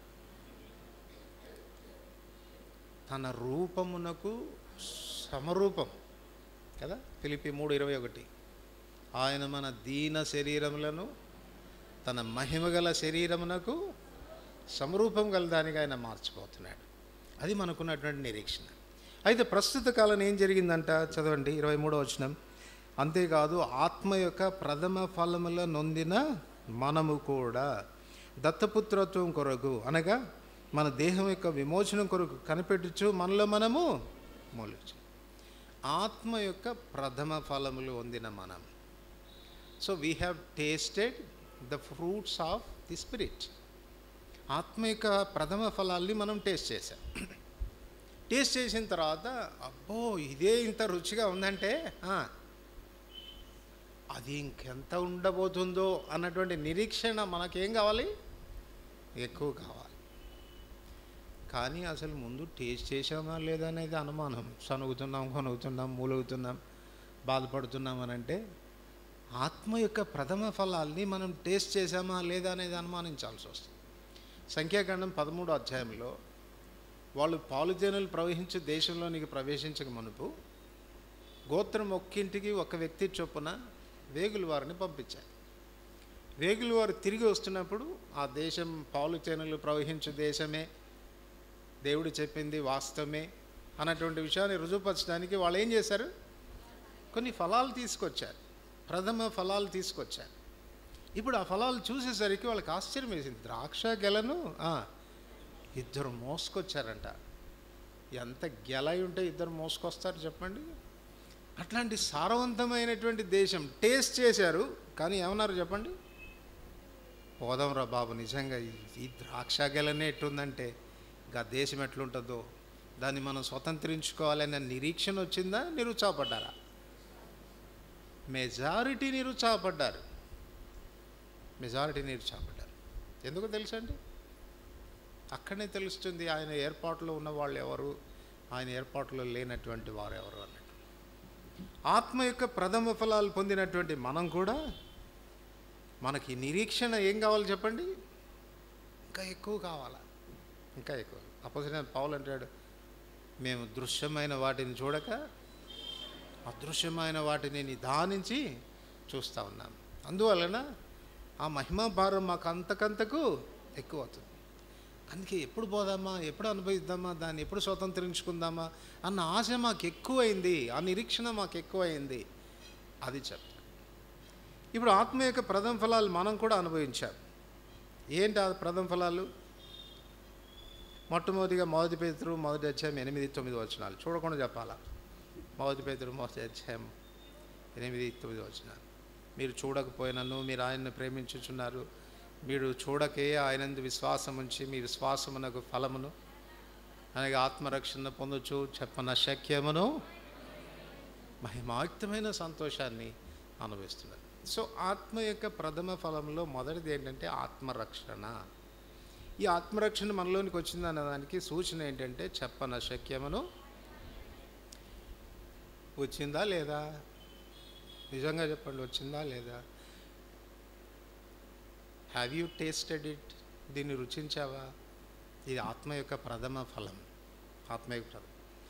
S1: తన రూపమునకు సమరూపం కదా ఫిలిపి మూడు ఇరవై ఒకటి ఆయన మన దీన శరీరములను తన మహిమగల శరీరమునకు సమరూపం గల దానికి ఆయన మార్చిపోతున్నాడు అది మనకున్నటువంటి నిరీక్షణ అయితే ప్రస్తుత కాలం ఏం జరిగిందంట చదవండి ఇరవై మూడో వచనం అంతేకాదు ఆత్మ యొక్క ప్రథమ ఫలముల నొందిన మనము కూడా దత్తపుత్రత్వం కొరకు అనగా మన దేహం యొక్క విమోచనం కొరకు కనిపెట్టుచు మనలో మనము మూలించు ఆత్మ యొక్క ప్రథమ ఫలములు పొందిన మనం so we have tasted the fruits of the spirit ఆత్మ యొక్క ప్రథమ ఫలాల్ని మనం టేస్ట్ చేసాం టేస్ట్ చేసిన తర్వాత అబ్బో ఇదే ఇంత రుచిగా ఉందంటే ఆ, అది ఇంకెంత ఉండబోతుందో అన్నటువంటి నిరీక్షణ మనకేం కావాలి ఎక్కువ కావాలి కానీ అసలు ముందు టేస్ట్ చేసామా లేదా అనేది అనుమానం సనుగుతున్నాం కొనుగుతున్నాం మూలుగుతున్నాం బాధపడుతున్నాం అని అంటే ఆత్మ యొక్క ప్రథమ ఫలాల్ని మనం టేస్ట్ చేసామా లేదా అనేది అనుమానించాల్సి వస్తుంది సంఖ్యాకాండం పదమూడు అధ్యాయంలో వాళ్ళు పాలుజనులు ప్రవహించే దేశంలోనికి ప్రవేశించక మునుపు గోత్రం ఒక్కింటికి ఒక వ్యక్తి చొప్పున వేగులు వారిని పంపించారు వేగులు వారు తిరిగి వస్తున్నప్పుడు ఆ దేశం పాలు చేనులు ప్రవహించే దేశమే దేవుడు చెప్పింది వాస్తవమే అన్నటువంటి విషయాన్ని రుజువుపరచడానికి వాళ్ళు ఏం చేశారు కొన్ని ఫలాలు తీసుకొచ్చారు ప్రథమ ఫలాలు తీసుకొచ్చారు ఇప్పుడు ఆ ఫలాలు చూసేసరికి వాళ్ళకి ఆశ్చర్యం వేసింది ద్రాక్ష గెలను ఆ, ఇద్దరు మోసుకొచ్చారంట ఎంత గెల అయి ఉంటే ఇద్దరు మోసుకొస్తారు చెప్పండి అట్లాంటి సారవంతమైనటువంటి దేశం టేస్ట్ చేశారు కానీ ఏమన్నారు చెప్పండి పోదాం రా బాబు నిజంగా ఈ- ఈ ద్రాక్ష గెలనే ఎట్టుందంటే ఇంకా దేశం ఎట్లుంటుందో దాన్ని మనం స్వతంత్రించుకోవాలనే నిరీక్షణ వచ్చిందా నిరుత్సాహపడ్డారా మెజారిటీ నిరుత్సాహపడ్డారు మెజారిటీ నిరుత్సాహపడ్డారు ఎందుకో తెలుసండి అక్కడనే తెలుస్తుంది ఆయన ఏర్పాటులో ఉన్న వాళ్ళు ఎవరు ఆయన ఏర్పాటులో లేనటువంటి వారు ఎవరు అన్నట్టు ఆత్మ యొక్క ప్రథమ ఫలాలు పొందినటువంటి మనం కూడా మనకి నిరీక్షణ ఏం కావాలి చెప్పండి ఇంకా ఎక్కువ కావాలా ఇంకా ఎక్కువ అపోజిట్ పౌలు అంటాడు మేము దృశ్యమైన వాటిని చూడక అదృశ్యమైన వాటిని నిదానించి చూస్తూ ఉన్నాం అందువలన ఆ మహిమా భారం మాకు అంతకంతకు ఎక్కువ అవుతుంది అందుకే ఎప్పుడు పోదామా ఎప్పుడు అనుభవిద్దామా దాన్ని ఎప్పుడు స్వతంత్రించుకుందామా అన్న ఆశ మాకు ఎక్కువైంది ఆ నిరీక్షణ మాకు ఎక్కువైంది అది చెప్తా ఇప్పుడు ఆత్మ యొక్క ప్రథమ ఫలాలు మనం కూడా అనుభవించాం ఏంటి ఆ ప్రథమ ఫలాలు మొట్టమొదటిగా మొదటి పేతురు మొదటి అధ్యాయం ఎనిమిది తొమ్మిది వచనాలు చూడకుండా చెప్పాలా మొదటి పేతురు మొదటి అధ్యాయం ఎనిమిది తొమ్మిది వచనాలు మీరు చూడకపోయినను మీరు ఆయన్ని ప్రేమించుచున్నారు మీరు చూడకే ఆయనందు విశ్వాసం ఉంచి మీరు శ్వాసమునకు ఫలమును అనగా ఆత్మరక్షణ పొందొచ్చు చెప్పన శక్యమును మహిమాయుక్తమైన సంతోషాన్ని అనుభవిస్తున్నారు సో ఆత్మ యొక్క ప్రథమ ఫలంలో మొదటిది ఏంటంటే ఆత్మరక్షణ ఈ ఆత్మరక్షణ మనలోనికి వచ్చింది అన్నదానికి సూచన ఏంటంటే చెప్పన శక్యమును వచ్చిందా లేదా నిజంగా చెప్పండి వచ్చిందా లేదా హ్యావ్ యూ టేస్టెడ్ ఇట్ దీన్ని రుచించావా ఇది ఆత్మ యొక్క ప్రథమ ఫలం ఆత్మ యొక్క ప్రథమ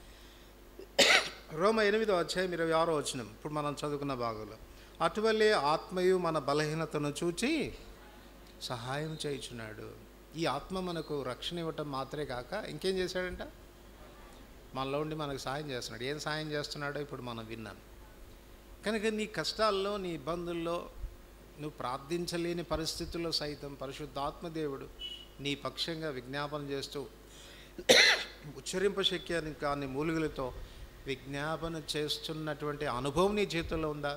S1: రోమ ఎనిమిదో అధ్యాయం ఇరవై ఆరో వచనం ఇప్పుడు మనం చదువుకున్న భాగంలో అటువలే ఆత్మయు మన బలహీనతను చూచి సహాయం చేయుచున్నాడు ఈ ఆత్మ మనకు రక్షణ ఇవ్వటం మాత్రమే కాక ఇంకేం చేశాడంట మనలో ఉండి మనకు సాయం చేస్తున్నాడు ఏం సాయం చేస్తున్నాడో ఇప్పుడు మనం విన్నాం కనుక నీ కష్టాల్లో నీ ఇబ్బందుల్లో నువ్వు ప్రార్థించలేని పరిస్థితుల్లో సైతం పరిశుద్ధాత్మ దేవుడు నీ పక్షంగా విజ్ఞాపన చేస్తూ ఉచ్చరింప శక్యాన్ని కాని మూలుగులతో విజ్ఞాపన చేస్తున్నటువంటి అనుభవం నీ చేతుల్లో ఉందా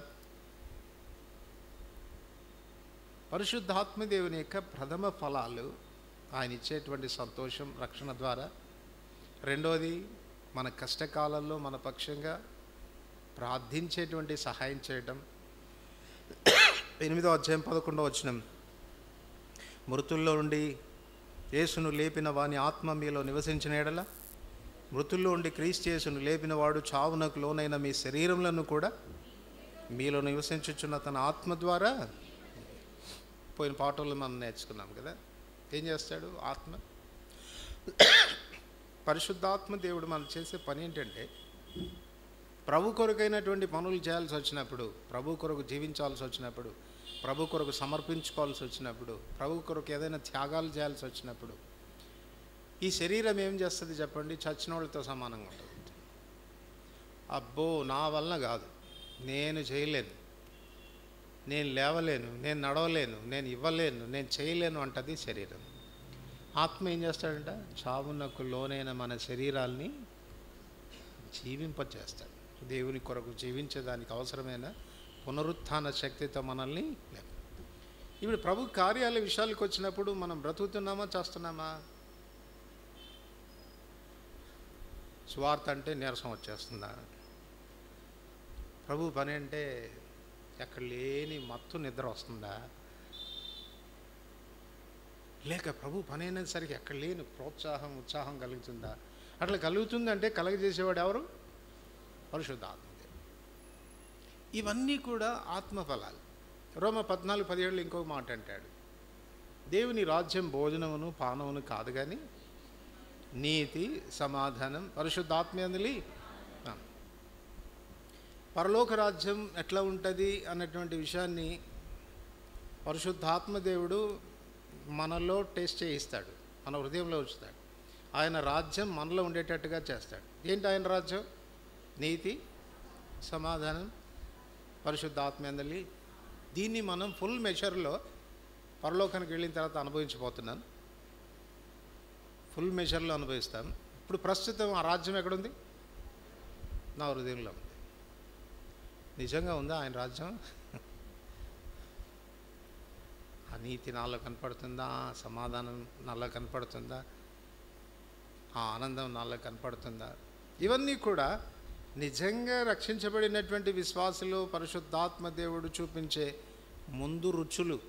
S1: పరిశుద్ధాత్మ దేవుని యొక్క ప్రథమ ఫలాలు ఆయన ఇచ్చేటువంటి సంతోషం రక్షణ ద్వారా రెండోది మన కష్టకాలంలో మన పక్షంగా ప్రార్థించేటువంటి సహాయం చేయటం ఎనిమిదో అధ్యాయం పదకొండో వచ్చిన మృతుల్లో నుండి యేసును లేపిన వాని ఆత్మ మీలో నివసించిన ఎడల మృతుల్లో ఉండి క్రీస్తు యేసును లేపిన వాడు చావునకు లోనైన మీ శరీరములను కూడా మీలో నివసించుచున్న తన ఆత్మ ద్వారా పోయిన పాటల్లో మనం నేర్చుకున్నాం కదా ఏం చేస్తాడు ఆత్మ పరిశుద్ధాత్మ దేవుడు మనం చేసే పని ఏంటంటే ప్రభు కొరకైనటువంటి పనులు చేయాల్సి వచ్చినప్పుడు ప్రభు కొరకు జీవించాల్సి వచ్చినప్పుడు ప్రభు కొరకు సమర్పించుకోవాల్సి వచ్చినప్పుడు ప్రభు కొరకు ఏదైనా త్యాగాలు చేయాల్సి వచ్చినప్పుడు ఈ శరీరం ఏం చేస్తుంది చెప్పండి చచ్చిన వాళ్ళతో సమానంగా ఉంటుంది అబ్బో నా వలన కాదు నేను చేయలేను నేను లేవలేను నేను నడవలేను నేను ఇవ్వలేను నేను చేయలేను అంటది శరీరం ఆత్మ ఏం చేస్తాడంట చావునకు లోనైన మన శరీరాల్ని జీవింపచేస్తాడు దేవుని కొరకు జీవించేదానికి అవసరమైన పునరుత్థాన శక్తితో మనల్ని లేపు ఇప్పుడు ప్రభు కార్యాల విషయాలకు వచ్చినప్పుడు మనం బ్రతుకుతున్నామా చేస్తున్నామా స్వార్థ అంటే నీరసం వచ్చేస్తుందా ప్రభు పని అంటే ఎక్కడ లేని మత్తు నిద్ర వస్తుందా లేక ప్రభు పని అయినసరికి ఎక్కడ లేని ప్రోత్సాహం ఉత్సాహం కలుగుతుందా అట్లా కలుగుతుందంటే కలగజేసేవాడు ఎవరు పరిశుద్ధాత్మ ఇవన్నీ కూడా ఆత్మఫలాలు రోమ పద్నాలుగు పదిహేడులో ఇంకొక మాట అంటాడు దేవుని రాజ్యం భోజనమును పానమును కాదు కానీ నీతి సమాధానం పరిశుద్ధాత్మేందులి పరలోక రాజ్యం ఎట్లా ఉంటుంది అన్నటువంటి విషయాన్ని పరిశుద్ధాత్మ దేవుడు మనలో టేస్ట్ చేయిస్తాడు మన హృదయంలో ఉంచుతాడు ఆయన రాజ్యం మనలో ఉండేటట్టుగా చేస్తాడు ఏంటి ఆయన రాజ్యం నీతి సమాధానం పరిశుద్ధాత్మేందలి దీన్ని మనం ఫుల్ మెషర్లో పరలోకానికి వెళ్ళిన తర్వాత అనుభవించబోతున్నాం ఫుల్ మెషర్లో అనుభవిస్తాం ఇప్పుడు ప్రస్తుతం ఆ రాజ్యం ఎక్కడుంది నా హృదయంలో ఉంది నిజంగా ఉందా ఆయన రాజ్యం ఆ నీతి నాలో కనపడుతుందా ఆ సమాధానం నాలో కనపడుతుందా ఆ ఆనందం నాలో కనపడుతుందా ఇవన్నీ కూడా నిజంగా రక్షించబడినటువంటి విశ్వాసులు పరిశుద్ధాత్మ దేవుడు చూపించే ముందు రుచులు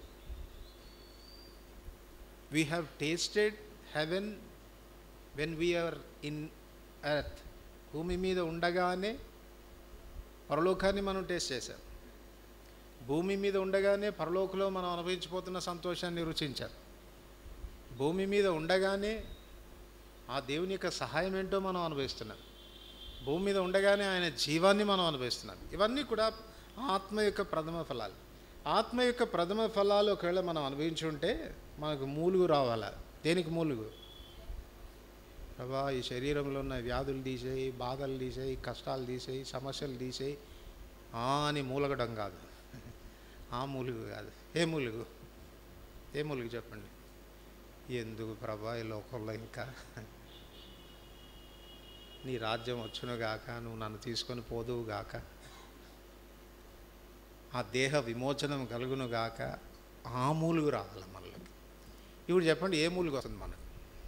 S1: we have tasted heaven when we are in earth భూమి మీద ఉండగానే పరలోకాన్ని మనం టేస్ట్ చేశాం భూమి మీద ఉండగానే పరలోకంలో మనం అనుభవించిపోతున్న సంతోషాన్ని రుచించాం భూమి మీద ఉండగానే ఆ దేవుని యొక్క సహాయం ఏంటో మనం అనుభవిస్తున్నాం భూమి మీద ఉండగానే ఆయన జీవాన్ని మనం అనుభవిస్తున్నాం ఇవన్నీ కూడా ఆత్మ యొక్క ప్రథమ ఫలాలు ఆత్మ యొక్క ప్రథమ ఫలాలు ఒకవేళ మనం అనుభవించి ఉంటే మనకు మూలుగు రావాలా దేనికి మూలుగు ప్రభా ఈ శరీరంలో ఉన్న వ్యాధులు తీసేయి బాధలు తీసేయి కష్టాలు తీసేయి సమస్యలు తీసేయి ఆ అని మూలగడం కాదు ఆ మూలుగు కాదు ఏ మూలుగు ఏ మూలుగు చెప్పండి ఎందుకు ప్రభా ఈ లోకంలో ఇంకా నీ రాజ్యం వచ్చునుగాక నువ్వు నన్ను తీసుకొని పోదువుగాక ఆ దేహ విమోచనం కలుగునుగాక ఆ మూలుగు రావాలి మనలోకి ఇప్పుడు చెప్పండి ఏ మూలుగు వస్తుంది మనకు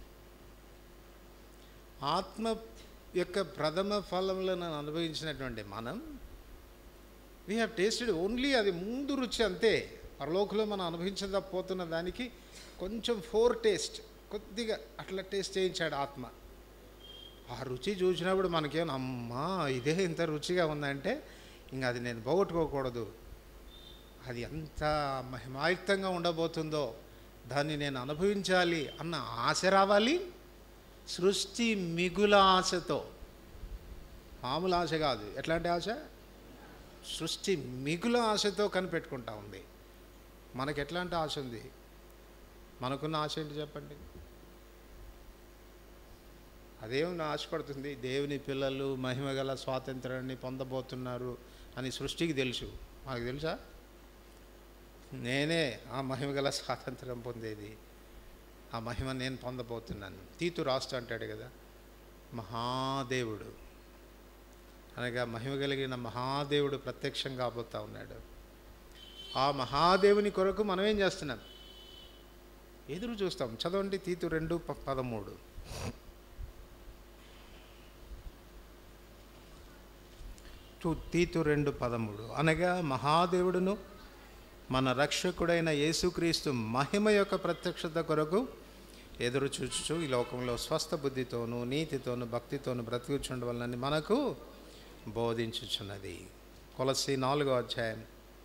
S1: ఆత్మ యొక్క ప్రథమ ఫలములను అనుభవించినటువంటి మనం వీ హ్యావ్ టేస్టెడ్ ఓన్లీ అది ముందు రుచి అంతే పరలోకంలో మనం అనుభవించకపోతున్న దానికి కొంచెం ఫోర్ టేస్ట్ కొద్దిగా అట్లా టేస్ట్ చేయించాడు ఆత్మ ఆ రుచి చూసినప్పుడు మనకేం అమ్మా ఇదే ఇంత రుచిగా ఉందంటే ఇంకా అది నేను పోగొట్టుకోకూడదు అది ఎంత మహిమాయుక్తంగా ఉండబోతుందో దాన్ని నేను అనుభవించాలి అన్న ఆశ రావాలి సృష్టి మిగుల ఆశతో మామూలు ఆశ కాదు ఎట్లాంటి ఆశ సృష్టి మిగుల ఆశతో కనిపెట్టుకుంటా ఉంది మనకి ఎట్లాంటి ఆశ ఉంది మనకున్న ఆశ ఏంటి చెప్పండి అదేమన్నా ఆశపడుతుంది దేవుని పిల్లలు మహిమగల స్వాతంత్రాన్ని పొందబోతున్నారు అని సృష్టికి తెలుసు మనకు తెలుసా నేనే ఆ మహిమ గల స్వాతంత్రం పొందేది ఆ మహిమ నేను పొందబోతున్నాను తీతు రాస్తూ అంటాడు కదా మహాదేవుడు అనగా మహిమ కలిగిన మహాదేవుడు ప్రత్యక్షం కాబోతా ఉన్నాడు ఆ మహాదేవుని కొరకు మనం ఏం చేస్తున్నాం ఎదురు చూస్తాం చదవండి తీతు రెండు ప- పదమూడు తూ- తీతు రెండు పదమూడు అనగా మహాదేవుడును మన రక్షకుడైన యేసుక్రీస్తు మహిమ యొక్క ప్రత్యక్షత కొరకు ఎదురు చూచుచు ఈ లోకంలో స్వస్థ బుద్ధితోనూ నీతితోనూ భక్తితోనూ బ్రతుకుచుండ వలన మనకు బోధించుచున్నది కొలసి నాలుగో అధ్యాయం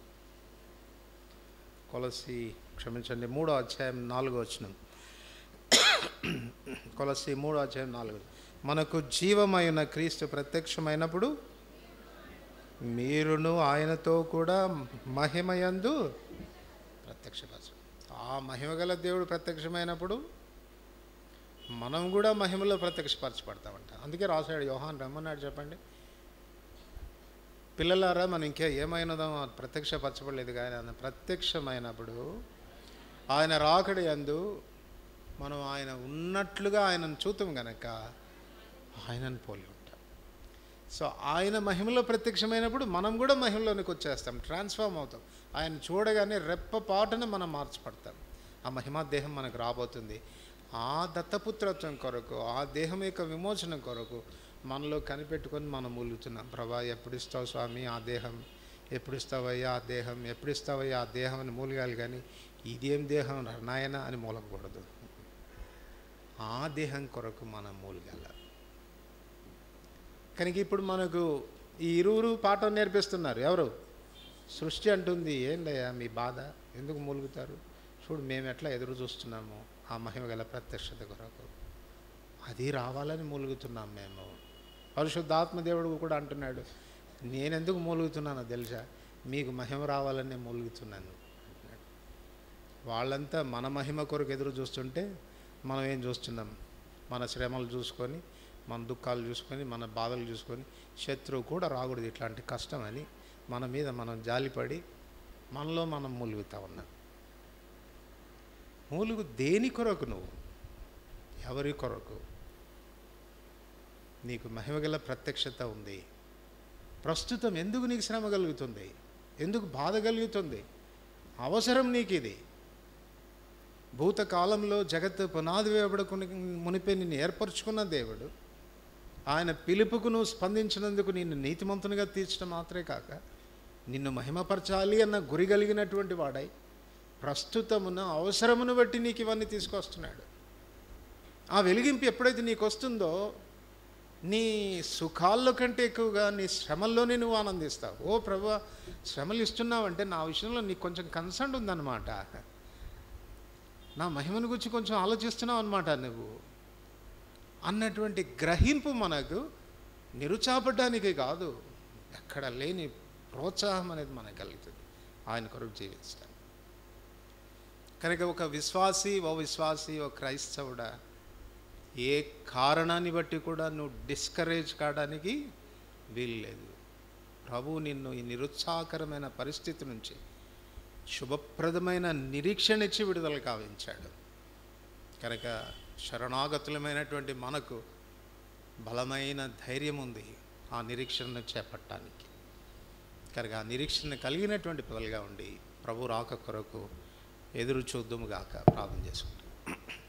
S1: కొలసి క్షమించండి మూడో అధ్యాయం నాలుగో వచనం కొలసి మూడో అధ్యాయం నాలుగు మనకు జీవమైన క్రీస్తు ప్రత్యక్షమైనప్పుడు మీరును ఆయనతో కూడా మహిమయందు ప్రత్యక్షపరచు ఆ మహిమ గల దేవుడు ప్రత్యక్షమైనప్పుడు మనం కూడా మహిమలో ప్రత్యక్షపరచబడతామంట అందుకే రాశాడు యోహాన్ రమ్మన్నాడు చెప్పండి పిల్లలారా మనం ఇంకా ఏమైనదో ప్రత్యక్షపరచబడలేదు కానీ ఆయన ప్రత్యక్షమైనప్పుడు ఆయన రాకడి అందు మనం ఆయన ఉన్నట్లుగా ఆయనను చూతాం గనక ఆయనను పోలి ఉంటాం సో ఆయన మహిమలో ప్రత్యక్షమైనప్పుడు మనం కూడా మహిమలోనికి వచ్చేస్తాం ట్రాన్స్ఫార్మ్ అవుతాం ఆయన చూడగానే రెప్పపాటున మనం మార్చబడతాం ఆ మహిమా దేహం మనకు రాబోతుంది ఆ దత్తపుత్రత్వం కొరకు ఆ దేహం యొక్క విమోచన కొరకు మనలో కనిపెట్టుకొని మనం మూలుగుతున్నాం ప్రభా ఎప్పుడు ఇస్తావు స్వామి ఆ దేహం ఎప్పుడు ఇస్తావయ్యా ఆ దేహం ఎప్పుడు ఇస్తావయ్యా ఆ దేహం అని మూలగాలి కానీ ఇదేం దేహం రా నాయన అని మూలకూడదు ఆ దేహం కొరకు మనం మూలగాల కనుక ఇప్పుడు మనకు ఈ ఇరువురు పాఠం నేర్పిస్తున్నారు ఎవరు సృష్టి అంటుంది ఏందయ్యా మీ బాధ ఎందుకు మూలుగుతారు చూడు మేము ఎట్లా ఎదురు చూస్తున్నాము ఆ మహిమ గల ప్రత్యక్షత కొరకు అది రావాలని మూలుగుతున్నాం మేము పరిశుద్ధాత్మదేవుడు కూడా అంటున్నాడు నేనెందుకు మూలుగుతున్నానో తెలుసా మీకు మహిమ రావాలని నేను మూలుగుతున్నాను అంటున్నాడు వాళ్ళంతా మన మహిమ కొరకు ఎదురు చూస్తుంటే మనం ఏం చూస్తున్నాం మన శ్రమలు చూసుకొని మన దుఃఖాలు చూసుకొని మన బాధలు చూసుకొని శత్రువు కూడా రాకూడదు ఇట్లాంటి కష్టం అని మన మీద మనం జాలిపడి మనలో మనం మూలుగుతా ఉన్నాం మూలుగు దేని కొరకు నువ్వు ఎవరి కొరకు నీకు మహిమగల ప్రత్యక్షత ఉంది ప్రస్తుతం ఎందుకు నీకు శ్రమ కలుగుతుంది ఎందుకు బాధ కలుగుతుంది అవసరం నీకు ఇది భూతకాలంలో జగత్తు పునాది వేయబడుకుని మునిపే నిన్ను ఏర్పరచుకున్న దేవుడు ఆయన పిలుపుకు నువ్వు స్పందించినందుకు నిన్ను నీతిమంతునిగా తీర్చడం మాత్రమే కాక నిన్ను మహిమపరచాలి అన్న గురి కలిగినటువంటి వాడై ప్రస్తుతమున అవసరమును బట్టి నీకు ఇవన్నీ తీసుకొస్తున్నాడు ఆ వెలిగింపు ఎప్పుడైతే నీకు వస్తుందో నీ సుఖాల్లో కంటే ఎక్కువగా నీ శ్రమల్లోనే నువ్వు ఆనందిస్తావు ఓ ప్రభు శ్రమలు ఇస్తున్నావంటే నా విషయంలో నీకు కొంచెం కన్సర్న్ ఉందన్నమాట నా మహిమను గురించి కొంచెం ఆలోచిస్తున్నావు అనమాట నువ్వు అన్నటువంటి గ్రహింపు మనకు నిరుచాపడ్డానికి కాదు ఎక్కడ లేని ప్రోత్సాహం అనేది మనకు కలుగుతుంది ఆయన కొరకు జీవిస్తాం కనుక ఒక విశ్వాసి ఓ విశ్వాసి ఓ క్రైస్తవుడా ఏ కారణాన్ని బట్టి కూడా నువ్వు డిస్కరేజ్ కావడానికి వీల్లేదు ప్రభు నిన్ను ఈ నిరుత్సాహకరమైన పరిస్థితి నుంచి శుభప్రదమైన నిరీక్షణ ఇచ్చి విడుదల కావించాడు కనుక శరణాగతులమైనటువంటి మనకు బలమైన ధైర్యం ఉంది ఆ నిరీక్షణను చేపట్టడానికి కనుక ఆ నిరీక్షణ కలిగినటువంటి పిల్లలుగా ఉండి ప్రభు రాక కొరకు ఎదురు చూద్దుముగాక ప్రార్థన చేసుకుంటాం